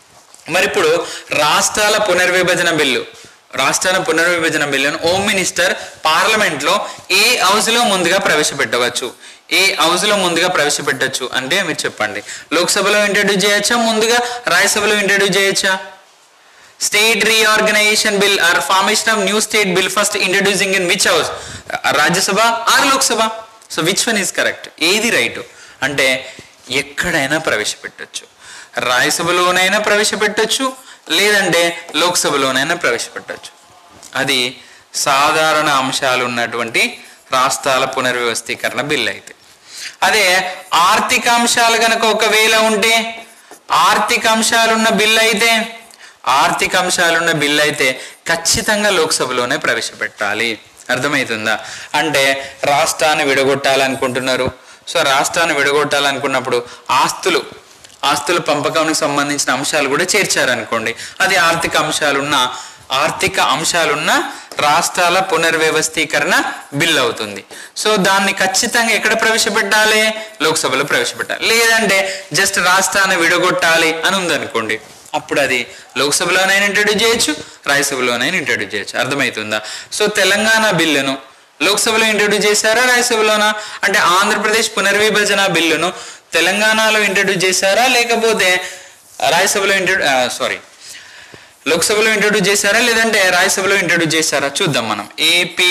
మరి ఇప్పుడు రాష్ట్రాల పునర్విభజన బిల్లు రాష్ట్రాల పునర్విభజన బిల్లును హోమ్ మినిస్టర్ పార్లమెంట్ లో ఏ హౌస్ లో ముందుగా ప్రవేశపెట్టవచ్చు ఏ హౌస్ లో ముందుగా ప్రవేశపెట్టవచ్చు అంటే మీరు చెప్పండి లోక్సభలో ఇంట్రడ్యూస్ చేయొచ్చా ముందుగా రాజ్యసభలో ఇంట్రడ్యూస్ చేయొచ్చా state reorganisation bill or formation of new state bill first introducing in which house Rajya Sabha or Lok Sabha so which one is correct ఏది రైట్ అంటే ఎక్కడైనా ప్రవేశపెట్టొచ్చు రాజ్యసభలోనైనా ప్రవేశపెట్టొచ్చు లేదంటే లోక్సభలోనైనా ప్రవేశపెట్టొచ్చు అది సాధారణ అంశాలు ఉన్నటువంటి రాష్ట్రాల పునర్వ్యవస్థీకరణ బిల్ అయితే అదే ఆర్థిక అంశాలు కనుక ఒకవేళ ఉంటే ఆర్థిక అంశాలున్న బిల్ అయితే ఆర్థిక అంశాలున్న బిల్ అయితే ఖచ్చితంగా లోక్సభలోనే ప్రవేశపెట్టాలి అర్థమవుతుందా అంటే రాష్ట్రాన్ని విడగొట్టాలనుకుంటున్నారు సో రాష్ట్రాన్ని విడగొట్టాలనుకున్నప్పుడు ఆస్తులు ఆస్తుల పంపకానికి సంబంధించిన అంశాలు కూడా చేర్చారనుకోండి అది ఆర్థిక అంశాలున్న ఆర్థిక అంశాలున్న రాష్ట్రాల పునర్వ్యవస్థీకరణ బిల్ అవుతుంది సో దాన్ని ఖచ్చితంగా ఎక్కడ ప్రవేశపెట్టాలి లోక్సభలో ప్రవేశపెట్టాలి లేదంటే జస్ట్ రాష్ట్రాన్ని విడగొట్టాలి అని ఉందనుకోండి అప్పుడు అది లోక్సభలోనైనా ఇంట్రడ్యూస్ చేయొచ్చు రాజ్యసభలోనైనా ఇంట్రడ్యూస్ చేయొచ్చు అర్థమవుతుందా సో తెలంగాణ బిల్లును లోక్సభలో ఇంట్రడ్యూస్ చేశారా రాజ్యసభలోనా అంటే ఆంధ్రప్రదేశ్ పునర్విభజన బిల్లును తెలంగాణలో ఇంట్రడ్యూస్ చేశారా లేకపోతే రాజ్యసభలో ఇంట్రడ్యూ సారీ లోక్సభలో ఇంట్రడ్యూస్ చేశారా లేదంటే రాజ్యసభలో ఇంట్రడ్యూస్ చేశారా చూద్దాం మనం AP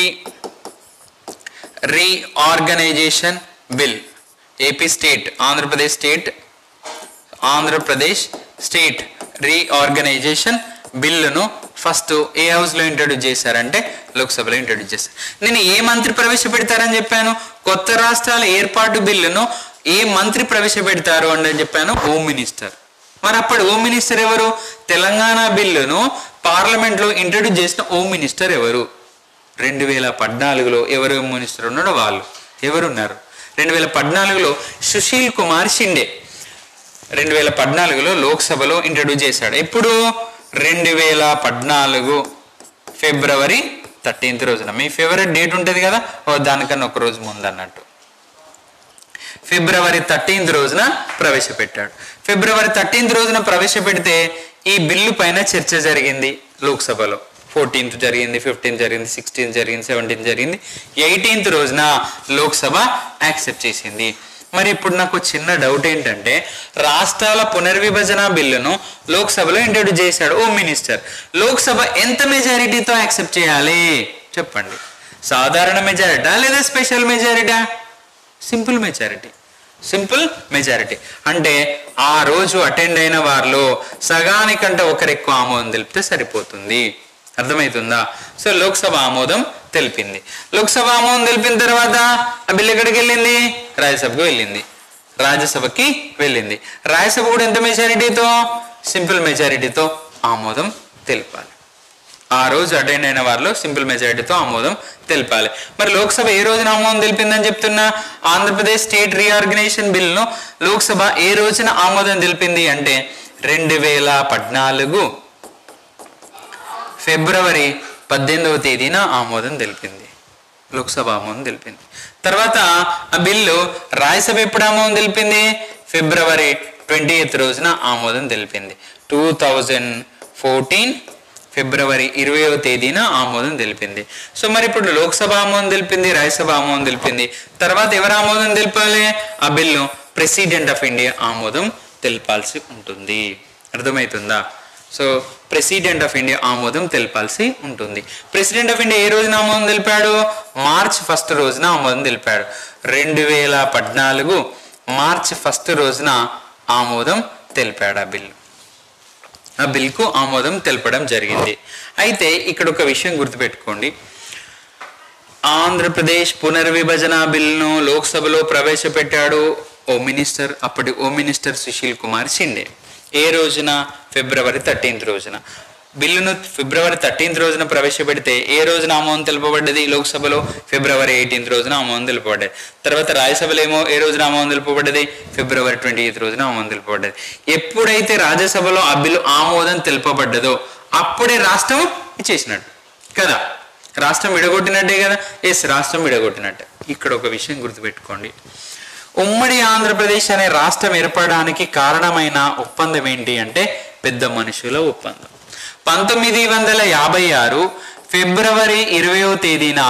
reorganisation bill AP state Andhra Pradesh state Andhra Pradesh state reorganisation బిల్లును ఫస్ట్ ఏ హౌస్లో ఇంట్రడ్యూస్ చేశారంటే లోక్సభలో ఇంట్రడ్యూస్ చేశారు నేను ఏ మంత్రి ప్రవేశపెడతారని చెప్పాను కొత్త రాష్ట్రాల ఏర్పాటు బిల్లును ఏ మంత్రి ప్రవేశపెడతారు అని చెప్పాను హోమ్ మినిస్టర్ మరి అప్పుడు హోమ్ మినిస్టర్ ఎవరు తెలంగాణ బిల్లును పార్లమెంట్లో ఇంట్రడ్యూస్ చేసిన హోమ్ మినిస్టర్ ఎవరు రెండు వేల పద్నాలుగులో ఎవరు హోమ్ మినిస్టర్ ఉన్నాడో వాళ్ళు ఎవరున్నారు రెండు వేల పద్నాలుగులో సుశీల్ కుమార్ షిండే రెండు వేల పద్నాలుగులో లోక్సభలో ఇంట్రడ్యూస్ చేశాడు ఎప్పుడు రెండు వేల పద్నాలుగు ఫిబ్రవరి థర్టీన్త్ రోజున మీ ఫేవరెట్ డేట్ ఉంటుంది కదా ఓ దానికన్నా ఒక రోజు ముందు అన్నట్టు ఫిబ్రవరి థర్టీన్త్ రోజున ప్రవేశపెట్టాడు ఫిబ్రవరి థర్టీన్త్ రోజున ప్రవేశపెడితే ఈ బిల్లు పైన చర్చ జరిగింది లోక్సభలో ఫోర్టీన్త్ జరిగింది ఫిఫ్టీన్త్ జరిగింది సిక్స్టీన్త్ జరిగింది సెవెంటీన్త్ జరిగింది ఎయిటీన్త్ రోజున లోక్సభ యాక్సెప్ట్ చేసింది మరి ఇప్పుడు నాకు చిన్న డౌట్ ఏంటంటే రాష్ట్రాల పునర్విభజన బిల్లును లోక్సభలో ఇంట్రడ్యూస్ చేశాడు ఓ మినిస్టర్ లోక్సభ ఎంత మెజారిటీతో యాక్సెప్ట్ చేయాలి చెప్పండి సాధారణ మెజారిటా లేదా స్పెషల్ మెజారిటా సింపుల్ మెజారిటీ సింపుల్ మెజారిటీ అంటే ఆ రోజు అటెండ్ అయిన వారిలో సగానికంటే ఒకరు ఎక్కువ ఆమోదం తెలిపితే సరిపోతుంది అర్థమవుతుందా సో లోక్సభ ఆమోదం తెలిపింది లోక్సభ ఆమోదం తెలిపిన తర్వాత ఆ బిల్ ఎక్కడికి వెళ్ళింది రాజ్యసభకు వెళ్ళింది రాజ్యసభకి వెళ్ళింది రాజ్యసభ కూడా ఎంత మెజారిటీతో సింపుల్ మెజారిటీతో ఆమోదం తెలిపాలి ఆ రోజు అటెండ్ అయిన వారిలో సింపుల్ మెజారిటీతో ఆమోదం తెలిపాలి మరి లోక్సభ ఏ రోజున ఆమోదం తెలిపిందని చెప్తున్నా ఆంధ్రప్రదేశ్ స్టేట్ రీఆర్గనైజేషన్ బిల్లును లోక్సభ ఏ రోజున ఆమోదం తెలిపింది అంటే రెండు వేల పద్నాలుగు ఫిబ్రవరి పద్దెనిమిదవ తేదీన ఆమోదం తెలిపింది లోక్సభ ఆమోదం తెలిపింది తర్వాత ఆ బిల్లు రాజ్యసభ ఎప్పుడు ఆమోదం తెలిపింది ఫిబ్రవరి ట్వంటీ ఎయిత్ రోజున ఆమోదం తెలిపింది టూ థౌజండ్ ఫోర్టీన్ ఫిబ్రవరి ఇరవైవ తేదీన ఆమోదం తెలిపింది సో మరి ఇప్పుడు లోక్సభ ఆమోదం తెలిపింది రాజ్యసభ ఆమోదం తెలిపింది తర్వాత ఎవరు ఆమోదం తెలిపాలి ఆ బిల్లు ప్రెసిడెంట్ ఆఫ్ ఇండియా ఆమోదం తెలపాల్సి ఉంటుంది అర్థమవుతుందా సో ప్రెసిడెంట్ ఆఫ్ ఇండియా ఆమోదం తెలపాల్సి ఉంటుంది ప్రెసిడెంట్ ఆఫ్ ఇండియా ఏ రోజున ఆమోదం తెలిపాడు మార్చ్ ఫస్ట్ రోజున ఆమోదం తెలిపాడు రెండు వేల పద్నాలుగు మార్చ్ ఫస్ట్ రోజున ఆమోదం తెలిపాడు ఆ బిల్లు ఆ బిల్కు ఆమోదం తెలపడం జరిగింది అయితే ఇక్కడ ఒక విషయం గుర్తుపెట్టుకోండి ఆంధ్రప్రదేశ్ పునర్విభజన బిల్లును లోక్సభలో ప్రవేశపెట్టాడు ఓ మినిస్టర్ అప్పటి ఓ మినిస్టర్ సుశీల్ కుమార్ షిండే ఏ రోజున ఫిబ్రవరి థర్టీన్త్ రోజున బిల్లును ఫిబ్రవరి థర్టీన్త్ రోజున ప్రవేశపెడితే ఏ రోజున ఆమోదం తెలుపబడ్డది లోక్సభలో ఫిబ్రవరి ఎయిటీన్త్ రోజున ఆమోదం తెలుపబడ్డది తర్వాత రాజ్యసభలో ఏమో ఏ రోజున ఆమోదం తెలుపబడ్డది ఫిబ్రవరి ట్వంటీ ఎయిత్ రోజున ఆమోదం తెలుపబడ్డది ఎప్పుడైతే రాజ్యసభలో ఆ బిల్లు ఆమోదం తెలుపబడ్డదో అప్పుడే రాష్ట్రం ఇచ్చేసినట్టు కదా రాష్ట్రం విడగొట్టినట్టే కదా ఎస్ రాష్ట్రం విడగొట్టినట్టే ఇక్కడ ఒక విషయం గుర్తుపెట్టుకోండి ఉమ్మడి ఆంధ్రప్రదేశ్ అనే రాష్ట్రం ఏర్పడడానికి కారణమైన ఒప్పందం ఏంటి అంటే పెద్ద మనుషుల ఒప్పందం పంతొమ్మిది వందల యాభై ఆరు ఫిబ్రవరి ఇరవయో తేదీన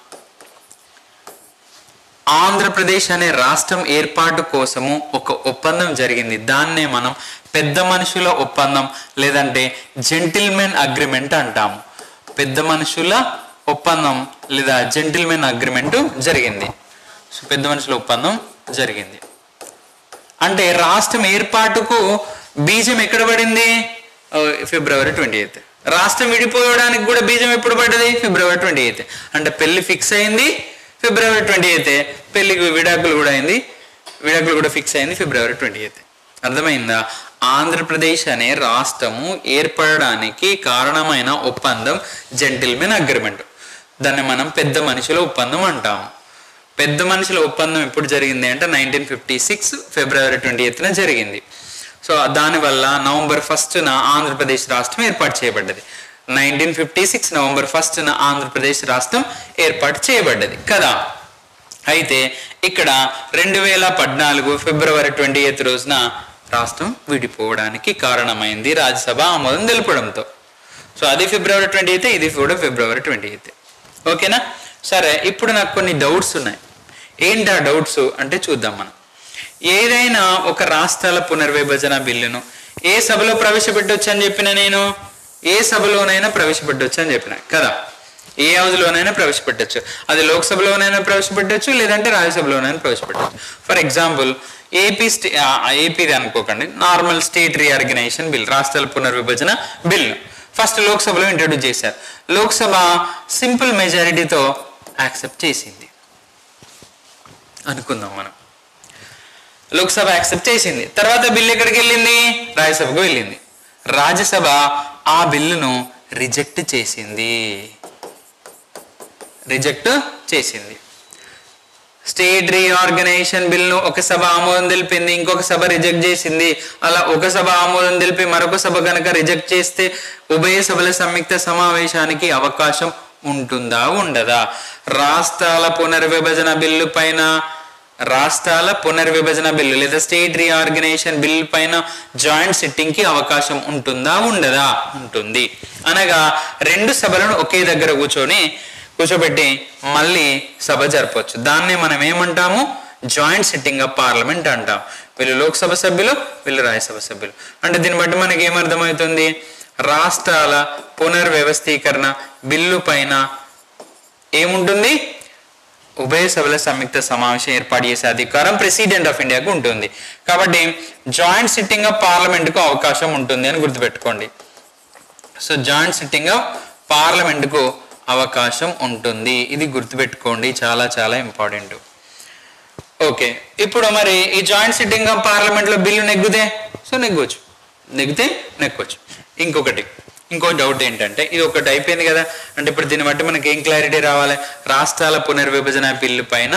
ఆంధ్రప్రదేశ్ అనే రాష్ట్రం ఏర్పాటు కోసము ఒక ఒప్పందం జరిగింది దాన్నే మనం పెద్ద మనుషుల ఒప్పందం లేదంటే జెంటిల్మెన్ అగ్రిమెంట్ అంటాము పెద్ద మనుషుల ఒప్పందం లేదా జెంటిల్మెన్ అగ్రిమెంట్ జరిగింది సో పెద్ద మనుషుల ఒప్పందం జరిగింది అంటే రాష్ట్రం ఏర్పాటుకు బీజం ఎక్కడ పడింది ఓ, ఫిబ్రవరి ట్వంటీ ఎయిత్ రాష్ట్రం విడిపోవడానికి కూడా బీజం ఎప్పుడు పడ్డది ఫిబ్రవరి ట్వంటీ ఎయిత్ అంటే పెళ్లి ఫిక్స్ అయింది ఫిబ్రవరి ట్వంటీ ఎయిత్ పెళ్లికి విడాకులు కూడా అయింది విడాకులు కూడా ఫిక్స్ అయింది ఫిబ్రవరి ట్వంటీ ఎయిత్ అర్థమైందా ఆంధ్రప్రదేశ్ అనే రాష్ట్రము ఏర్పడడానికి కారణమైన ఒప్పందం జెంటిల్మెన్ అగ్రిమెంట్ దాన్ని మనం పెద్ద మనుషుల ఒప్పందం అంటాము పెద్ద మనుషుల ఒప్పందం ఎప్పుడు జరిగింది అంటే నైన్టీన్ ఫిఫ్టీ సిక్స్ ఫిబ్రవరి ట్వంటీ ఎయిత్న జరిగింది సో దానివల్ల నవంబర్ ఫస్ట్న ఆంధ్రప్రదేశ్ రాష్ట్రం ఏర్పాటు చేయబడ్డది నైన్టీన్ ఫిఫ్టీ సిక్స్ నవంబర్ ఫస్ట్న ఆంధ్రప్రదేశ్ రాష్ట్రం ఏర్పాటు చేయబడ్డది కదా అయితే ఇక్కడ రెండు వేల పద్నాలుగు ఫిబ్రవరి ట్వంటీ ఎయిత్ రోజున రాష్ట్రం విడిపోవడానికి కారణమైంది రాజ్యసభ ఆమోదం తెలపడంతో సో అది ఫిబ్రవరి ట్వంటీ ఎయిత్ ఇది కూడా ఫిబ్రవరి ట్వంటీ ఎయిత్ ఓకేనా సరే ఇప్పుడు నాకు కొన్ని డౌట్స్ ఉన్నాయి ఏంటి ఆ డౌట్స్ అంటే చూద్దాం మనం ఏదైనా ఒక రాష్ట్రాల పునర్విభజన బిల్లును ఏ సభలో ప్రవేశపెట్టొచ్చు అని చెప్పిన నేను ఏ సభలోనైనా ప్రవేశపెట్టొచ్చు అని చెప్పిన కదా ఏ హౌస్లోనైనా ప్రవేశపెట్టొచ్చు అది లోక్సభలోనైనా ప్రవేశపెట్టొచ్చు లేదంటే రాజ్యసభలోనైనా ప్రవేశపెట్టొచ్చు ఫర్ ఎగ్జాంపుల్ ఏపీ స్టే ఏపీది అనుకోకండి నార్మల్ స్టేట్ రీఆర్గనైజేషన్ బిల్ రాష్ట్రాల పునర్విభజన బిల్ ఫస్ట్ లోక్సభలో ఇంట్రడ్యూస్ చేశారు లోక్సభ సింపుల్ మెజారిటీతో యాక్సెప్ట్ చేసింది అనుకుందాం మనం లోక్సభ యాక్సెప్ట్ చేసింది తర్వాత బిల్ ఎక్కడికి వెళ్ళింది రాజ్యసభకు వెళ్ళింది రాజ్యసభ ఆ బిల్లును రిజెక్ట్ చేసింది రిజెక్ట్ చేసింది స్టేట్ రీఆర్గనైజేషన్ బిల్ను ఒక సభ ఆమోదం తెలిపింది ఇంకొక సభ రిజెక్ట్ చేసింది అలా ఒక సభ ఆమోదం తెలిపి మరొక సభ కనుక రిజెక్ట్ చేస్తే ఉభయ సభల సంయుక్త సమావేశానికి అవకాశం ఉంటుందా ఉండదా రాష్ట్రాల పునర్విభజన బిల్లు పైన రాష్ట్రాల పునర్విభజన బిల్లు లేదా స్టేట్ రీఆర్గనైజేషన్ బిల్లు పైన జాయింట్ సిట్టింగ్ కి అవకాశం ఉంటుందా ఉండదా ఉంటుంది అనగా రెండు సభలను ఒకే దగ్గర కూర్చొని కూర్చోబెట్టి మళ్ళీ సభ జరపవచ్చు దాన్నే మనం ఏమంటాము జాయింట్ సిట్టింగ్ ఆఫ్ పార్లమెంట్ అంటాం వీళ్ళు లోక్సభ సభ్యులు వీళ్ళు రాజ్యసభ సభ్యులు అంటే దీన్ని బట్టి మనకి ఏమర్థమవుతుంది రాష్ట్రాల పునర్వ్యవస్థీకరణ బిల్లు పైన ఏముంటుంది ఉభయ సభల సంయుక్త సమావేశం ఏర్పాటు చేసే అధికారం ప్రెసిడెంట్ ఆఫ్ ఇండియాకు ఉంటుంది కాబట్టి జాయింట్ సిట్టింగ్ ఆఫ్ పార్లమెంట్ కు అవకాశం ఉంటుంది అని గుర్తుపెట్టుకోండి so joint sitting of parliament కు అవకాశం ఉంటుంది ఇది గుర్తుపెట్టుకోండి చాలా చాలా ఇంపార్టెంట్ ఓకే ఇప్పుడు మరి ఈ జాయింట్ సిట్టింగ్ ఆఫ్ పార్లమెంట్ లో బిల్లు నెగ్గుతే సో నెగ్గొచ్చు నెగ్గితే నెక్కొచ్చు ఇంకొకటి ఇంకో డౌట్ ఏంటంటే ఇది ఒకటి అయిపోయింది కదా అంటే ఇప్పుడు దీన్ని బట్టి మనకి ఏం క్లారిటీ రావాలి రాష్ట్రాల పునర్విభజన బిల్లు పైన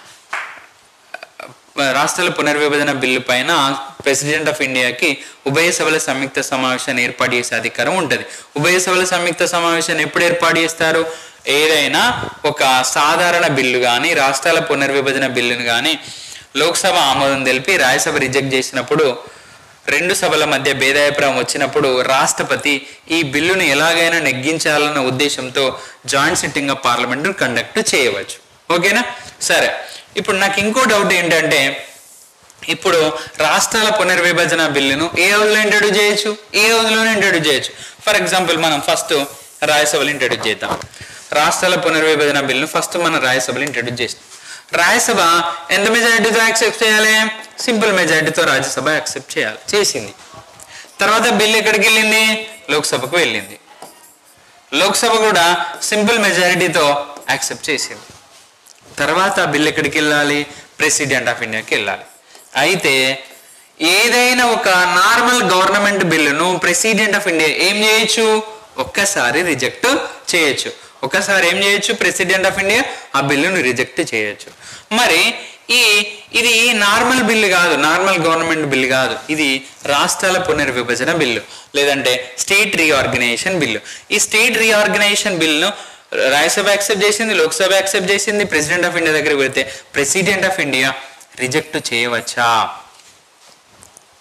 రాష్ట్రాల పునర్విభజన బిల్లు పైన ప్రెసిడెంట్ ఆఫ్ ఇండియాకి ఉభయ సభల సంయుక్త సమావేశాన్ని ఏర్పాటు చేసే అధికారం ఉంటుంది ఉభయ సభల సంయుక్త సమావేశాన్ని ఎప్పుడు ఏర్పాటు చేస్తారు ఏదైనా ఒక సాధారణ బిల్లు కానీ రాష్ట్రాల పునర్విభజన బిల్లును కానీ లోక్సభ ఆమోదం తెలిపి రాజ్యసభ రిజెక్ట్ చేసినప్పుడు రెండు సభల మధ్య భేదాభిప్రాయం వచ్చినప్పుడు రాష్ట్రపతి ఈ బిల్లును ఎలాగైనా నెగ్గించాలన్న ఉద్దేశంతో joint sitting of parliament conduct చేయవచ్చు ఓకేనా సరే ఇప్పుడు నాకు ఇంకో డౌట్ ఏంటంటే ఇప్పుడు రాష్ట్రాల పునర్విభజన బిల్లును ఏ హౌస్లో ఇంట్రడ్యూస్ చేయొచ్చు ఏ హౌస్లోనే ఇంట్రడ్యూస్ చేయొచ్చు ఫర్ ఎగ్జాంపుల్ మనం ఫస్ట్ రాజ్యసభలో ఇంట్రడ్యూస్ చేద్దాం రాష్ట్రాల పునర్విభజన బిల్లును ఫస్ట్ మనం రాజ్యసభలో ఇంట్రడ్యూస్ చేస్తాం రాజ్యసభ ఎంత మెజారిటీతో యాక్సెప్ట్ చేయాలి సింపుల్ మెజారిటీతో రాజ్యసభ యాక్సెప్ట్ చేయాలి చేసింది తర్వాత బిల్ ఎక్కడికి వెళ్ళింది లోక్సభకు వెళ్ళింది లోక్సభ కూడా సింపుల్ మెజారిటీతో యాక్సెప్ట్ చేసింది తర్వాత ఆ బిల్ ఎక్కడికి వెళ్ళాలి ప్రెసిడెంట్ ఆఫ్ ఇండియాకి వెళ్ళాలి అయితే ఏదైనా ఒక నార్మల్ గవర్నమెంట్ బిల్లును ప్రెసిడెంట్ ఆఫ్ ఇండియా ఏం చేయొచ్చు ఒక్కసారి రిజెక్ట్ చేయొచ్చు ఒక్కసారి ఏం చేయొచ్చు ప్రెసిడెంట్ ఆఫ్ ఇండియా ఆ బిల్లును రిజెక్ట్ చేయొచ్చు మరి ఈ ఇది నార్మల్ బిల్లు కాదు నార్మల్ గవర్నమెంట్ బిల్లు కాదు ఇది రాష్ట్రాల పునర్విభజన బిల్లు లేదంటే స్టేట్ రీఆర్గనైజేషన్ బిల్లు ఈ స్టేట్ రీఆర్గనైజేషన్ బిల్లును రాజ్యసభ యాక్సెప్ట్ చేసింది లోక్సభ యాక్సెప్ట్ చేసింది ప్రెసిడెంట్ ఆఫ్ ఇండియా దగ్గరికి వెళ్తే ప్రెసిడెంట్ ఆఫ్ ఇండియా రిజెక్ట్ చేయవచ్చా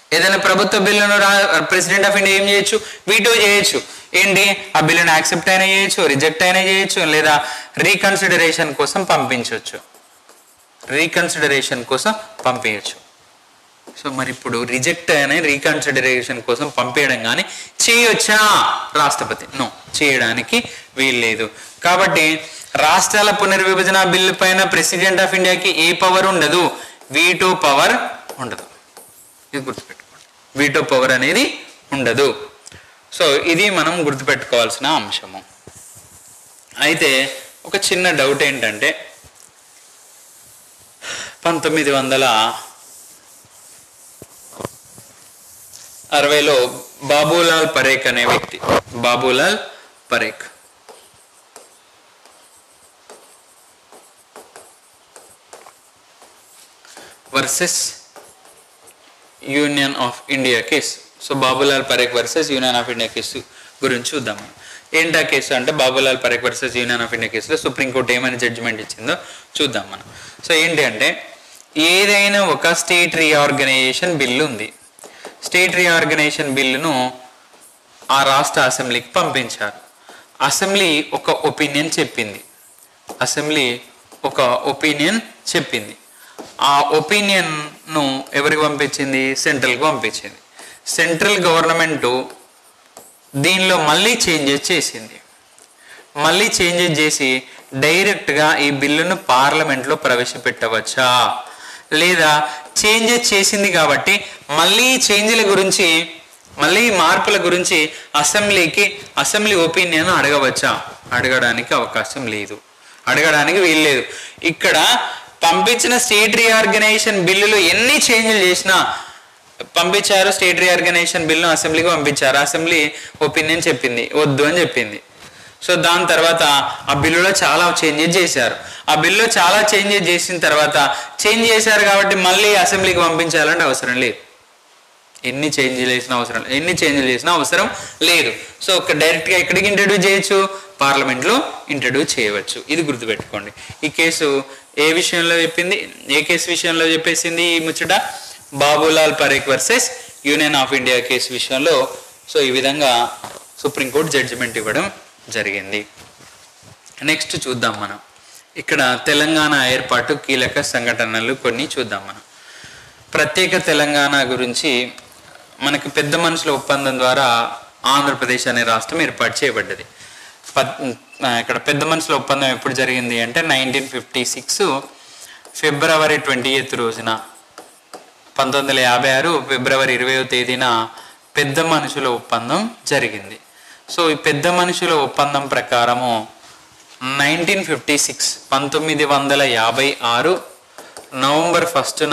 ఏదైనా ప్రభుత్వ బిల్లును రా ప్రెసిడెంట్ ఆఫ్ ఇండియా ఏం చేయొచ్చు వీటో చేయొచ్చు ఏంటి ఆ బిల్లును యాక్సెప్ట్ అయినా చేయొచ్చు రిజెక్ట్ అయినా చేయొచ్చు లేదా రీకన్సిడరేషన్ కోసం పంపించవచ్చు రీకన్సిడరేషన్ కోసం పంపించవచ్చు సో మరి ఇప్పుడు రిజెక్ట్ అనే రీకన్సిడరేషన్ కోసం పంపించడం కానీ చేయొచ్చా రాష్ట్రపతి నో చేయడానికి వీల్లేదు కాబట్టి రాష్ట్రాల పునర్విభజన బిల్లు పైన ప్రెసిడెంట్ ఆఫ్ ఇండియాకి ఏ పవర్ ఉండదు వీటో పవర్ ఉండదు ఇది గుర్తుపెట్టుకోండి వీటో పవర్ అనేది ఉండదు సో ఇది మనం గుర్తుపెట్టుకోవాల్సిన అంశము అయితే ఒక చిన్న డౌట్ ఏంటంటే పంతొమ్మిది వందల అరవైలో బాబులాల్ పరేక్ అనే వ్యక్తి Babulal Parekh versus union of India case so Babulal Parekh versus union of India case గురించి చూద్దాం మనం ఏంటా కేసు అంటే Babulal Parekh versus union of India కేసులో సుప్రీంకోర్టు ఏమని జడ్జిమెంట్ ఇచ్చిందో చూద్దాం మనం సో ఏంటి అంటే ఏదైనా ఒక స్టేట్ రీఆర్గనైజేషన్ బిల్లు ఉంది స్టేట్ రీఆర్గనైజేషన్ బిల్లును ఆ రాష్ట్ర అసెంబ్లీకి పంపించారు అసెంబ్లీ ఒక ఒపీనియన్ చెప్పింది అసెంబ్లీ ఒక ఒపీనియన్ చెప్పింది ఆ ఒపీనియన్ను ఎవరికి పంపించింది సెంట్రల్కి పంపించింది సెంట్రల్ గవర్నమెంటు దీనిలో మళ్ళీ చేంజెస్ చేసింది మళ్ళీ చేంజెస్ చేసి డైరెక్ట్గా ఈ బిల్లును పార్లమెంట్లో ప్రవేశపెట్టవచ్చా లేదా చేంజెస్ చేసింది కాబట్టి మళ్ళీ చేంజ్ల గురించి మళ్ళీ మార్పుల గురించి అసెంబ్లీకి అసెంబ్లీ ఒపీనియన్ అడగవచ్చా అడగడానికి అవకాశం లేదు అడగడానికి వీల్లేదు ఇక్కడ పంపించిన స్టేట్ రీఆర్గనైజేషన్ బిల్లులు ఎన్ని చేంజ్లు చేసినా పంపించారు స్టేట్ రీఆర్గనైజేషన్ బిల్లును అసెంబ్లీకి పంపించారు అసెంబ్లీ ఒపీనియన్ చెప్పింది వద్దు అని చెప్పింది సో దాని తర్వాత ఆ బిల్లులో చాలా చేంజెస్ చేశారు ఆ బిల్లులో చాలా చేంజెస్ చేసిన తర్వాత చేంజ్ చేశారు కాబట్టి మళ్ళీ అసెంబ్లీకి పంపించాలంటే అవసరం లేదు ఎన్ని చేంజ్లు చేసిన అవసరం ఎన్ని చేంజ్లు చేసినా అవసరం లేదు సో ఒక డైరెక్ట్గా ఎక్కడికి ఇంట్రడ్యూస్ చేయొచ్చు పార్లమెంట్లో ఇంట్రడ్యూస్ చేయవచ్చు ఇది గుర్తుపెట్టుకోండి ఈ కేసు ఏ విషయంలో చెప్పింది ఏ కేసు విషయంలో చెప్పేసింది ఈ ముచ్చట Babulal Parekh versus union of India case విషయంలో సో ఈ విధంగా సుప్రీంకోర్టు జడ్జిమెంట్ ఇవ్వడం జరిగింది నెక్స్ట్ చూద్దాం మనం ఇక్కడ తెలంగాణ ఏర్పాటు కీలక సంఘటనలు కొన్ని చూద్దాం మనం ప్రత్యేక తెలంగాణ గురించి మనకి పెద్ద మనుషుల ఒప్పందం ద్వారా ఆంధ్రప్రదేశ్ అనే రాష్ట్రం ఏర్పాటు చేయబడ్డది పద్ ఆ, ఇక్కడ పెద్ద మనుషుల ఒప్పందం ఎప్పుడు జరిగింది అంటే నైన్టీన్ ఫిఫ్టీ సిక్స్ ఫిబ్రవరి ట్వంటీ ఎయిత్ రోజున పంతొమ్మిది వందల యాభై ఆరు ఫిబ్రవరి ఇరవయో తేదీన పెద్ద మనుషుల ఒప్పందం జరిగింది సో ఈ పెద్ద మనుషుల ఒప్పందం ప్రకారము నైన్టీన్ ఫిఫ్టీ సిక్స్ పంతొమ్మిది వందల యాభై ఆరు నవంబర్ ఫస్టున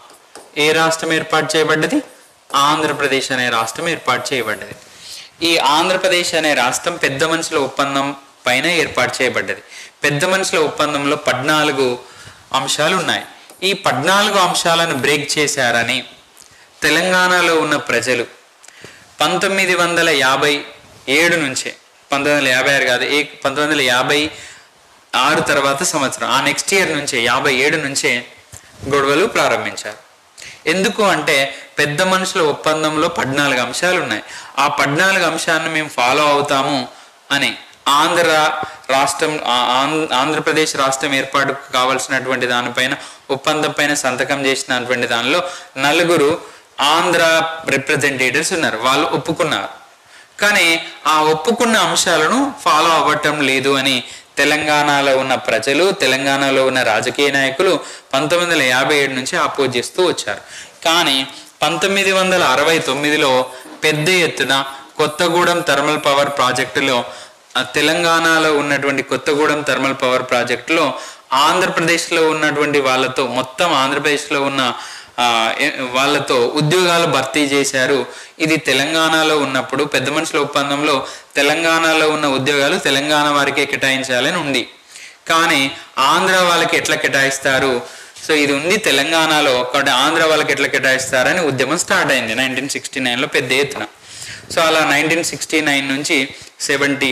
ఏ రాష్ట్రం ఏర్పాటు చేయబడ్డది ఆంధ్రప్రదేశ్ అనే రాష్ట్రం ఏర్పాటు చేయబడ్డది ఈ ఆంధ్రప్రదేశ్ అనే రాష్ట్రం పెద్ద మనుషుల ఒప్పందం పైన ఏర్పాటు చేయబడ్డది పెద్ద మనుషుల ఒప్పందంలో పద్నాలుగు అంశాలు ఉన్నాయి ఈ పద్నాలుగు అంశాలను బ్రేక్ చేశారని తెలంగాణలో ఉన్న ప్రజలు పంతొమ్మిది వందల యాభై ఏడు నుంచే పంతొమ్మిది వందల యాభై ఆరు కాదు ఏ పంతొమ్మిది వందల యాభై ఆరు తర్వాత సంవత్సరం ఆ నెక్స్ట్ ఇయర్ నుంచే యాభై ఏడు నుంచే గొడవలు ప్రారంభించారు ఎందుకు అంటే పెద్ద మనుషుల ఒప్పందంలో పద్నాలుగు అంశాలు ఉన్నాయి ఆ పద్నాలుగు అంశాలను మేము ఫాలో అవుతాము అని ఆంధ్ర రాష్ట్రం ఆ- ఆంధ్ర- ఆంధ్రప్రదేశ్ రాష్ట్రం ఏర్పాటు కావాల్సినటువంటి దానిపైన ఒప్పందం పైన సంతకం చేసినటువంటి దానిలో నలుగురు ఆంధ్ర రిప్రజెంటేటివ్స్ ఉన్నారు వాళ్ళు ఒప్పుకున్నారు కానీ ఆ ఒప్పుకున్న అంశాలను ఫాలో అవ్వటం లేదు అని తెలంగాణలో ఉన్న ప్రజలు తెలంగాణలో ఉన్న రాజకీయ నాయకులు పంతొమ్మిది వందల యాభై ఏడు నుంచి అపోజ్ చేస్తూ వచ్చారు కానీ పంతొమ్మిది వందల అరవై తొమ్మిదిలో పెద్ద ఎత్తున కొత్తగూడెం థర్మల్ పవర్ ప్రాజెక్టులో ఆ తెలంగాణలో ఉన్నటువంటి కొత్తగూడెం థర్మల్ పవర్ ప్రాజెక్టులో ఆంధ్రప్రదేశ్లో ఉన్నటువంటి వాళ్ళతో మొత్తం ఆంధ్రప్రదేశ్లో ఉన్న ఆ, ఏ- వాళ్ళతో ఉద్యోగాలు భర్తీ చేశారు ఇది తెలంగాణలో ఉన్నప్పుడు పెద్ద మనుషుల ఒప్పందంలో తెలంగాణలో ఉన్న ఉద్యోగాలు తెలంగాణ వారికే కేటాయించాలని ఉంది కానీ ఆంధ్ర వాళ్ళకి ఎట్లా కేటాయిస్తారు సో ఇది ఉంది తెలంగాణలో కాబట్టి ఆంధ్ర వాళ్ళకి ఎట్లా కేటాయిస్తారని ఉద్యమం స్టార్ట్ అయింది నైన్టీన్ సిక్స్టీ నైన్లో పెద్ద ఎత్తున సో అలా నైన్టీన్ సిక్స్టీ నైన్ నుంచి సెవెంటీ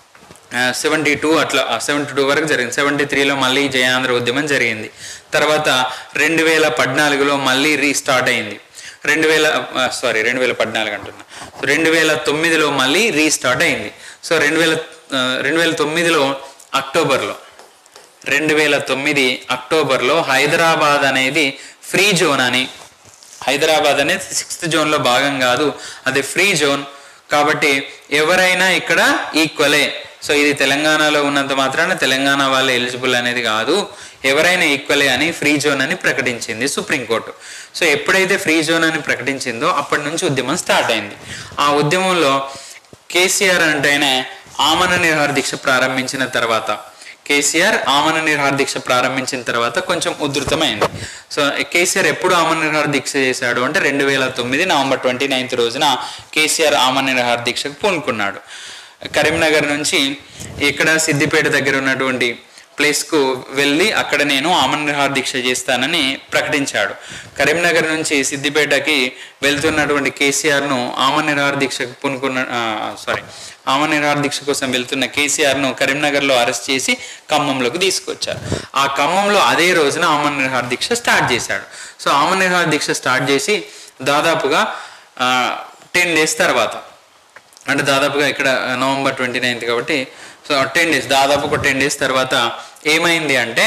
సెవెంటీ టూ అట్లా సెవెంటీ టూ వరకు జరిగింది సెవెంటీ త్రీలో మళ్ళీ జయాంధ్ర ఉద్యమం జరిగింది తర్వాత రెండు వేల పద్నాలుగులో మళ్ళీ రీస్టార్ట్ అయింది రెండు వేల సారీ రెండు వేల పద్నాలుగు అంటున్నా సో రెండు వేల తొమ్మిదిలో మళ్ళీ రీస్టార్ట్ అయింది సో రెండు వేల ఆ, రెండు వేల తొమ్మిదిలో అక్టోబర్లో రెండు వేల తొమ్మిది అక్టోబర్లో హైదరాబాద్ అనేది ఫ్రీ జోన్ అని హైదరాబాద్ అనేది సిక్స్త్ జోన్లో భాగం కాదు అది ఫ్రీ జోన్ కాబట్టి ఎవరైనా ఇక్కడ ఈక్వలే సో ఇది తెలంగాణలో ఉన్నంత మాత్రాన తెలంగాణ వాళ్ళు ఎలిజిబుల్ అనేది కాదు ఎవరైనా ఈక్వలే అని ఫ్రీ జోన్ అని ప్రకటించింది సుప్రీంకోర్టు సో ఎప్పుడైతే ఫ్రీ జోన్ అని ప్రకటించిందో అప్పటి నుంచి ఉద్యమం స్టార్ట్ అయింది ఆ ఉద్యమంలో కేసీఆర్ అంటేనే ఆమన నిరహార దీక్ష ప్రారంభించిన తర్వాత కేసీఆర్ ఆమన నిరహార దీక్ష ప్రారంభించిన తర్వాత కొంచెం ఉధృతమైంది సో కేసీఆర్ ఎప్పుడు ఆమన నిరహార దీక్ష చేశాడు అంటే రెండు వేల తొమ్మిది నవంబర్ ట్వంటీ నైన్త్ రోజున కేసీఆర్ ఆమన నిరహార దీక్షకు పూనుకున్నాడు కరీంనగర్ నుంచి ఇక్కడ సిద్దిపేట దగ్గర ఉన్నటువంటి ప్లేస్కు వెళ్ళి అక్కడ నేను ఆమన నిరహార దీక్ష చేస్తానని ప్రకటించాడు కరీంనగర్ నుంచి సిద్దిపేటకి వెళ్తున్నటువంటి కేసీఆర్ను ఆమన నిరహార దీక్షకు పూనుకున్న సారీ ఆమన నిరహార దీక్ష కోసం వెళ్తున్న కేసీఆర్ను కరీంనగర్లో అరెస్ట్ చేసి ఖమ్మంలోకి తీసుకొచ్చారు ఆ ఖమ్మంలో అదే రోజున ఆమన నిరహార దీక్ష స్టార్ట్ చేశాడు సో ఆమన నిరహార దీక్ష స్టార్ట్ చేసి దాదాపుగా టెన్ డేస్ తర్వాత అంటే దాదాపుగా ఇక్కడ నవంబర్ ట్వంటీ నైన్త్ కాబట్టి సో టెన్ డేస్ దాదాపు ఒక టెన్ డేస్ తర్వాత ఏమైంది అంటే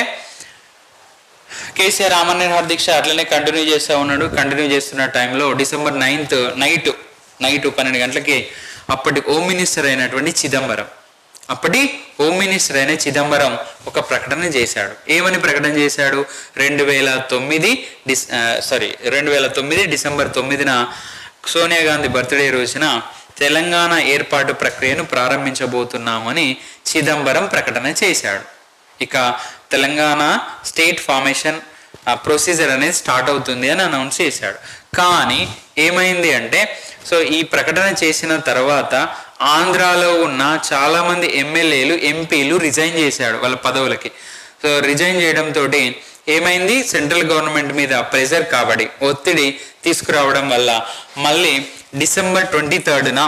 కేసీఆర్ రామనిర్హార్ దీక్ష అట్లనే కంటిన్యూ చేస్తూ ఉన్నాడు కంటిన్యూ చేస్తున్న టైంలో డిసెంబర్ నైన్త్ నైట్ నైట్ పన్నెండు గంటలకి అప్పటి హోమ్ మినిస్టర్ అయినటువంటి చిదంబరం అప్పటి హోమ్ మినిస్టర్ అయిన చిదంబరం ఒక ప్రకటన చేశాడు ఏమని ప్రకటన చేశాడు రెండు వేల తొమ్మిది డిస్ సారీ రెండు వేల తొమ్మిది డిసెంబర్ తొమ్మిదిన సోనియా గాంధీ బర్త్డే రోజున తెలంగాణ ఏర్పాటు ప్రక్రియను ప్రారంభించబోతున్నామని చిదంబరం ప్రకటన చేశాడు ఇక తెలంగాణ స్టేట్ ఫార్మేషన్ ప్రొసీజర్ అనేది స్టార్ట్ అవుతుంది అని అనౌన్స్ చేశాడు కానీ ఏమైంది అంటే సో ఈ ప్రకటన చేసిన తర్వాత ఆంధ్రాలో ఉన్న చాలామంది ఎమ్మెల్యేలు ఎంపీలు రిజైన్ చేశాడు వాళ్ళ పదవులకి సో రిజైన్ చేయడంతో ఏమైంది సెంట్రల్ గవర్నమెంట్ మీద ప్రెజర్ కాబట్టి ఒత్తిడి తీసుకురావడం వల్ల మళ్ళీ డిసెంబర్ ట్వంటీ థర్డ్న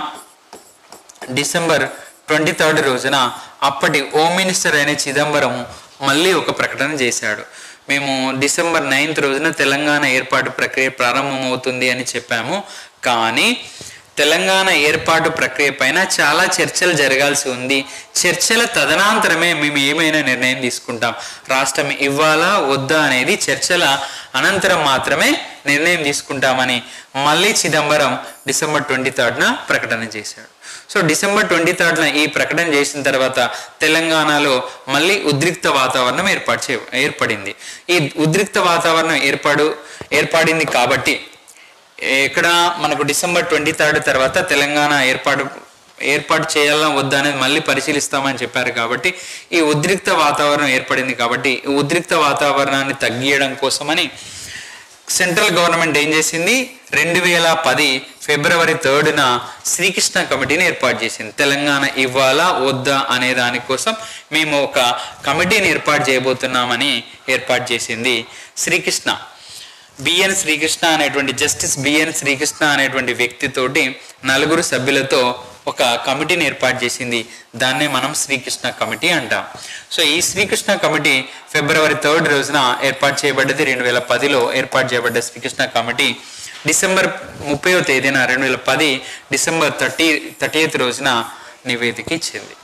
డిసెంబర్ ట్వంటీ థర్డ్ రోజున అప్పటి హోమ్ మినిస్టర్ అయిన చిదంబరం మళ్ళీ ఒక ప్రకటన చేశాడు మేము డిసెంబర్ నైన్త్ రోజున తెలంగాణ ఏర్పాటు ప్రక్రియ ప్రారంభమవుతుంది అని చెప్పాము కానీ తెలంగాణ ఏర్పాటు ప్రక్రియ పైన చాలా చర్చలు జరగాల్సి ఉంది చర్చల తదనంతరమే మేము ఏమైనా నిర్ణయం తీసుకుంటాం రాష్ట్రం ఇవ్వాలా వద్దా అనేది చర్చల అనంతరం మాత్రమే నిర్ణయం తీసుకుంటామని మళ్ళీ చిదంబరం డిసెంబర్ ట్వంటీ థర్డ్న ప్రకటన చేశాడు సో డిసెంబర్ ట్వంటీ థర్డ్న ఈ ప్రకటన చేసిన తర్వాత తెలంగాణలో మళ్ళీ ఉద్రిక్త వాతావరణం ఏర్పాటు చే ఏర్పడింది ఈ ఉద్రిక్త వాతావరణం ఏర్పాటు ఏర్పడింది కాబట్టి ఇక్కడ మనకు డిసెంబర్ ట్వంటీ థర్డ్ తర్వాత తెలంగాణ ఏర్పాటు ఏర్పాటు చేయాలా వద్దా అనేది మళ్ళీ పరిశీలిస్తామని చెప్పారు కాబట్టి ఈ ఉద్రిక్త వాతావరణం ఏర్పడింది కాబట్టి ఈ ఉద్రిక్త వాతావరణాన్ని తగ్గియడం కోసమని సెంట్రల్ గవర్నమెంట్ ఏం చేసింది రెండు వేల పది ఫిబ్రవరి థర్డ్న శ్రీకృష్ణ కమిటీని ఏర్పాటు చేసింది తెలంగాణ ఇవ్వాలా వద్దా అనే దానికోసం మేము ఒక కమిటీని ఏర్పాటు చేయబోతున్నామని ఏర్పాటు చేసింది శ్రీకృష్ణ బిఎన్ శ్రీకృష్ణ అనేటువంటి జస్టిస్ బిఎన్ శ్రీకృష్ణ అనేటువంటి వ్యక్తితోటి నలుగురు సభ్యులతో ఒక కమిటీని ఏర్పాటు చేసింది దాన్నే మనం శ్రీకృష్ణ కమిటీ అంటాం సో ఈ శ్రీకృష్ణ కమిటీ ఫిబ్రవరి థర్డ్ రోజున ఏర్పాటు చేయబడ్డది రెండు వేల పదిలో ఏర్పాటు చేయబడ్డ శ్రీకృష్ణ కమిటీ డిసెంబర్ ముప్పైవ తేదీన రెండు వేల పది డిసెంబర్ థర్టీ థర్టీ రోజున నివేదిక ఇచ్చింది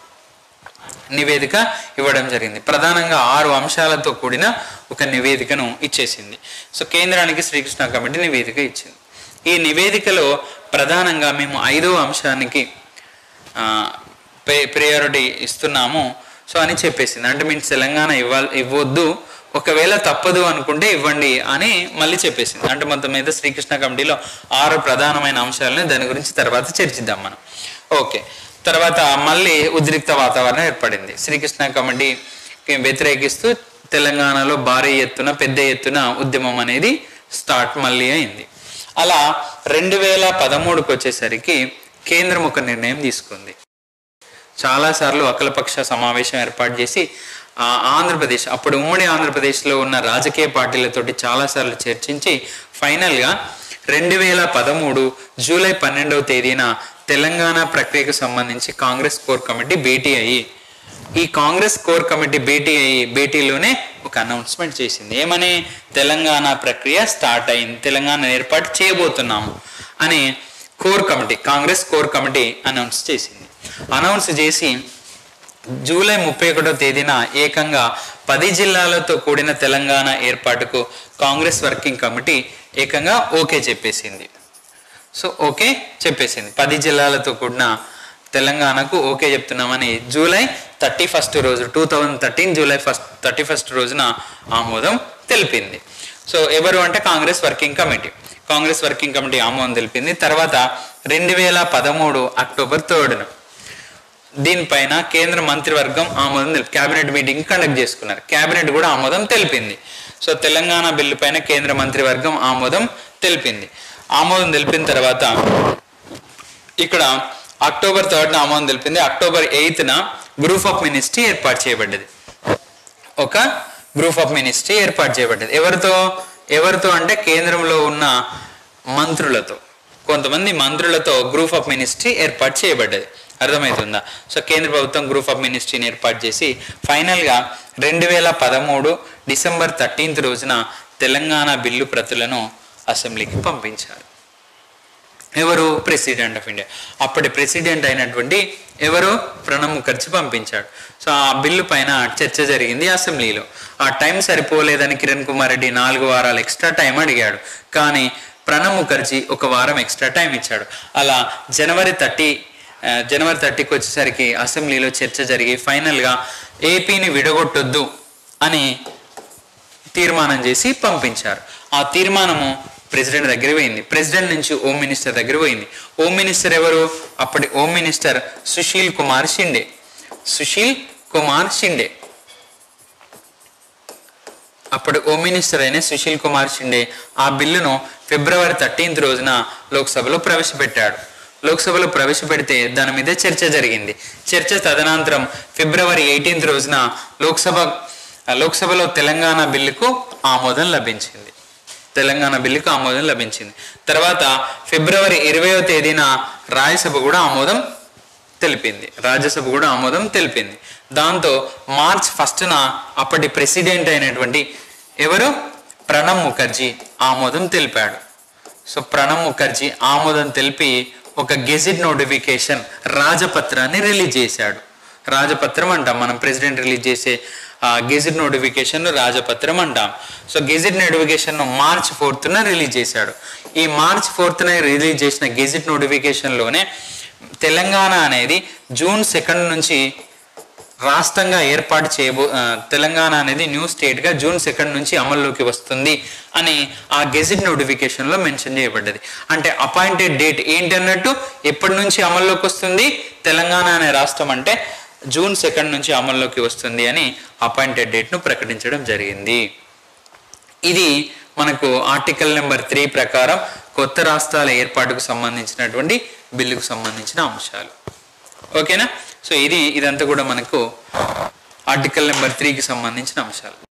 నివేదిక ఇవ్వడం జరిగింది ప్రధానంగా ఆరు అంశాలతో కూడిన ఒక నివేదికను ఇచ్చేసింది సో కేంద్రానికి శ్రీకృష్ణ కమిటీ నివేదిక ఇచ్చింది ఈ నివేదికలో ప్రధానంగా మేము ఐదవ అంశానికి ప్రియారిటీ ఇస్తున్నాము సో అని చెప్పేసింది అంటే మేము తెలంగాణ ఇవ్వాలి ఇవ్వద్దు ఒకవేళ తప్పదు అనుకుంటే ఇవ్వండి అని మళ్ళీ చెప్పేసింది అంటే మొత్తం మీద శ్రీకృష్ణ కమిటీలో ఆరు ప్రధానమైన అంశాలని దాని గురించి తర్వాత చర్చిద్దాం మనం ఓకే తర్వాత మళ్ళీ ఉద్రిక్త వాతావరణం ఏర్పడింది శ్రీకృష్ణ కమిటీకి వ్యతిరేకిస్తూ తెలంగాణలో భారీ ఎత్తున పెద్ద ఎత్తున ఉద్యమం అనేది స్టార్ట్ మళ్ళీ అయింది అలా రెండు వేల పదమూడుకి వచ్చేసరికి కేంద్రం ఒక నిర్ణయం తీసుకుంది చాలాసార్లు అఖిలపక్ష సమావేశం ఏర్పాటు చేసి ఆ ఆంధ్రప్రదేశ్ అప్పుడు ఉమ్మడి ఆంధ్రప్రదేశ్లో ఉన్న రాజకీయ పార్టీలతోటి చాలాసార్లు చర్చించి ఫైనల్గా రెండు వేల పదమూడు జూలై పన్నెండవ తేదీన తెలంగాణ ప్రక్రియకు సంబంధించి కాంగ్రెస్ కోర్ కమిటీ భేటీ అయ్యి ఈ కాంగ్రెస్ కోర్ కమిటీ భేటీ అయ్యి భేటీలోనే ఒక అనౌన్స్మెంట్ చేసింది ఏమని తెలంగాణ ప్రక్రియ స్టార్ట్ అయింది తెలంగాణ ఏర్పాటు చేయబోతున్నాము అని core committee Congress core committee announce చేసింది అనౌన్స్ చేసి జూలై ముప్పై ఒకటో తేదీన ఏకంగా పది జిల్లాలతో కూడిన తెలంగాణ ఏర్పాటుకు కాంగ్రెస్ వర్కింగ్ కమిటీ ఏకంగా ఓకే చెప్పేసింది సో ఓకే చెప్పేసింది పది జిల్లాలతో కూడిన తెలంగాణకు ఓకే చెప్తున్నామని జూలై థర్టీ ఫస్ట్ రోజు two thousand thirteen July first thirty first రోజున ఆమోదం తెలిపింది సో ఎవరు అంటే Congress working committee Congress working committee ఆమోదం తెలిపింది తర్వాత రెండు వేల పదమూడు అక్టోబర్ థర్డ్న దీనిపైన కేంద్ర మంత్రివర్గం ఆమోదం తెలిపి క్యాబినెట్ మీటింగ్ కండక్ట్ చేసుకున్నారు క్యాబినెట్ కూడా ఆమోదం తెలిపింది సో తెలంగాణ బిల్లు పైన కేంద్ర మంత్రివర్గం ఆమోదం తెలిపింది ఆమోదం తెలిపిన తర్వాత ఇక్కడ అక్టోబర్ థర్డ్న ఆమోదం తెలిపింది అక్టోబర్ ఎయిత్న గ్రూప్ ఆఫ్ మినిస్ట్రీ ఏర్పాటు చేయబడ్డది ఒక గ్రూప్ ఆఫ్ మినిస్ట్రీ ఏర్పాటు చేయబడ్డది ఎవరితో ఎవరితో అంటే కేంద్రంలో ఉన్న మంత్రులతో కొంతమంది మంత్రులతో గ్రూప్ ఆఫ్ మినిస్ట్రీ ఏర్పాటు చేయబడ్డది అర్థమవుతుందా సో కేంద్ర ప్రభుత్వం గ్రూప్ ఆఫ్ మినిస్ట్రీని ఏర్పాటు చేసి ఫైనల్గా రెండు వేల పదమూడు డిసెంబర్ థర్టీన్త్ రోజున తెలంగాణ బిల్లు ప్రతులను అసెంబ్లీకి పంపించారు ఎవరు ప్రెసిడెంట్ ఆఫ్ ఇండియా అప్పటి ప్రెసిడెంట్ అయినటువంటి ఎవరు ప్రణబ్ ముఖర్జీ పంపించాడు సో ఆ బిల్లు పైన చర్చ జరిగింది అసెంబ్లీలో ఆ టైం సరిపోలేదని కిరణ్ కుమార్ రెడ్డి నాలుగు వారాలు ఎక్స్ట్రా టైం అడిగాడు కానీ ప్రణబ్ ముఖర్జీ ఒక వారం ఎక్స్ట్రా టైం ఇచ్చాడు అలా జనవరి థర్టీ జనవరి థర్టీకి వచ్చేసరికి అసెంబ్లీలో చర్చ జరిగి ఫైనల్గా ఏపీని విడగొట్టొద్దు అని తీర్మానం చేసి పంపించారు ఆ తీర్మానము ప్రెసిడెంట్ దగ్గర పోయింది ప్రెసిడెంట్ నుంచి హోమ్ మినిస్టర్ దగ్గర పోయింది హోమ్ మినిస్టర్ ఎవరు అప్పటి హోమ్ మినిస్టర్ సుశీల్ కుమార్ షిండే సుశీల్ కుమార్ షిండే అప్పుడు హోమ్ మినిస్టర్ అయిన సుశీల్ కుమార్ షిండే ఆ బిల్లును ఫిబ్రవరి థర్టీన్త్ రోజున లోక్సభలో ప్రవేశపెట్టాడు లోక్సభలో ప్రవేశపెడితే దాని మీద చర్చ జరిగింది చర్చ తదనంతరం ఫిబ్రవరి ఎయిటీన్త్ రోజున లోక్సభ లోక్సభలో తెలంగాణ బిల్లుకు ఆమోదం లభించింది తెలంగాణ బిల్లుకు ఆమోదం లభించింది తర్వాత ఫిబ్రవరి ఇరవయో తేదీన రాజ్యసభ కూడా ఆమోదం తెలిపింది రాజ్యసభ కూడా ఆమోదం తెలిపింది దాంతో మార్చ్ ఫస్ట్న అప్పటి ప్రెసిడెంట్ అయినటువంటి ఎవరు ప్రణబ్ ముఖర్జీ ఆమోదం తెలిపాడు సో ప్రణబ్ ముఖర్జీ ఆమోదం తెలిపి ఒక గెజిట్ నోటిఫికేషన్ రాజపత్రాన్ని రిలీజ్ చేశాడు రాజపత్రం అంటాం మనం ప్రెసిడెంట్ రిలీజ్ చేసే ఆ గెజిట్ నోటిఫికేషన్ రాజపత్రం అంటాం సో గెజిట్ నోటిఫికేషన్ మార్చ్ ఫోర్త్న రిలీజ్ చేశాడు ఈ మార్చ్ ఫోర్త్న రిలీజ్ చేసిన గెజిట్ నోటిఫికేషన్లోనే తెలంగాణ అనేది జూన్ సెకండ్ నుంచి రాష్ట్రంగా ఏర్పాటు చేయబో ఆ, తెలంగాణ అనేది న్యూ స్టేట్గా జూన్ సెకండ్ నుంచి అమల్లోకి వస్తుంది అని ఆ గెజిట్ నోటిఫికేషన్లో మెన్షన్ చేయబడ్డది అంటే అపాయింటెడ్ డేట్ ఏంటి అన్నట్టు ఎప్పటి నుంచి అమల్లోకి వస్తుంది తెలంగాణ అనే రాష్ట్రం అంటే జూన్ సెకండ్ నుంచి అమల్లోకి వస్తుంది అని అపాయింటెడ్ డేట్ను ప్రకటించడం జరిగింది ఇది మనకు ఆర్టికల్ నెంబర్ త్రీ ప్రకారం కొత్త రాష్ట్రాల ఏర్పాటుకు సంబంధించినటువంటి బిల్లుకు సంబంధించిన అంశాలు ఓకేనా సో ఇది ఇదంతా కూడా మనకు ఆర్టికల్ నెంబర్ త్రీకి సంబంధించిన అంశాలు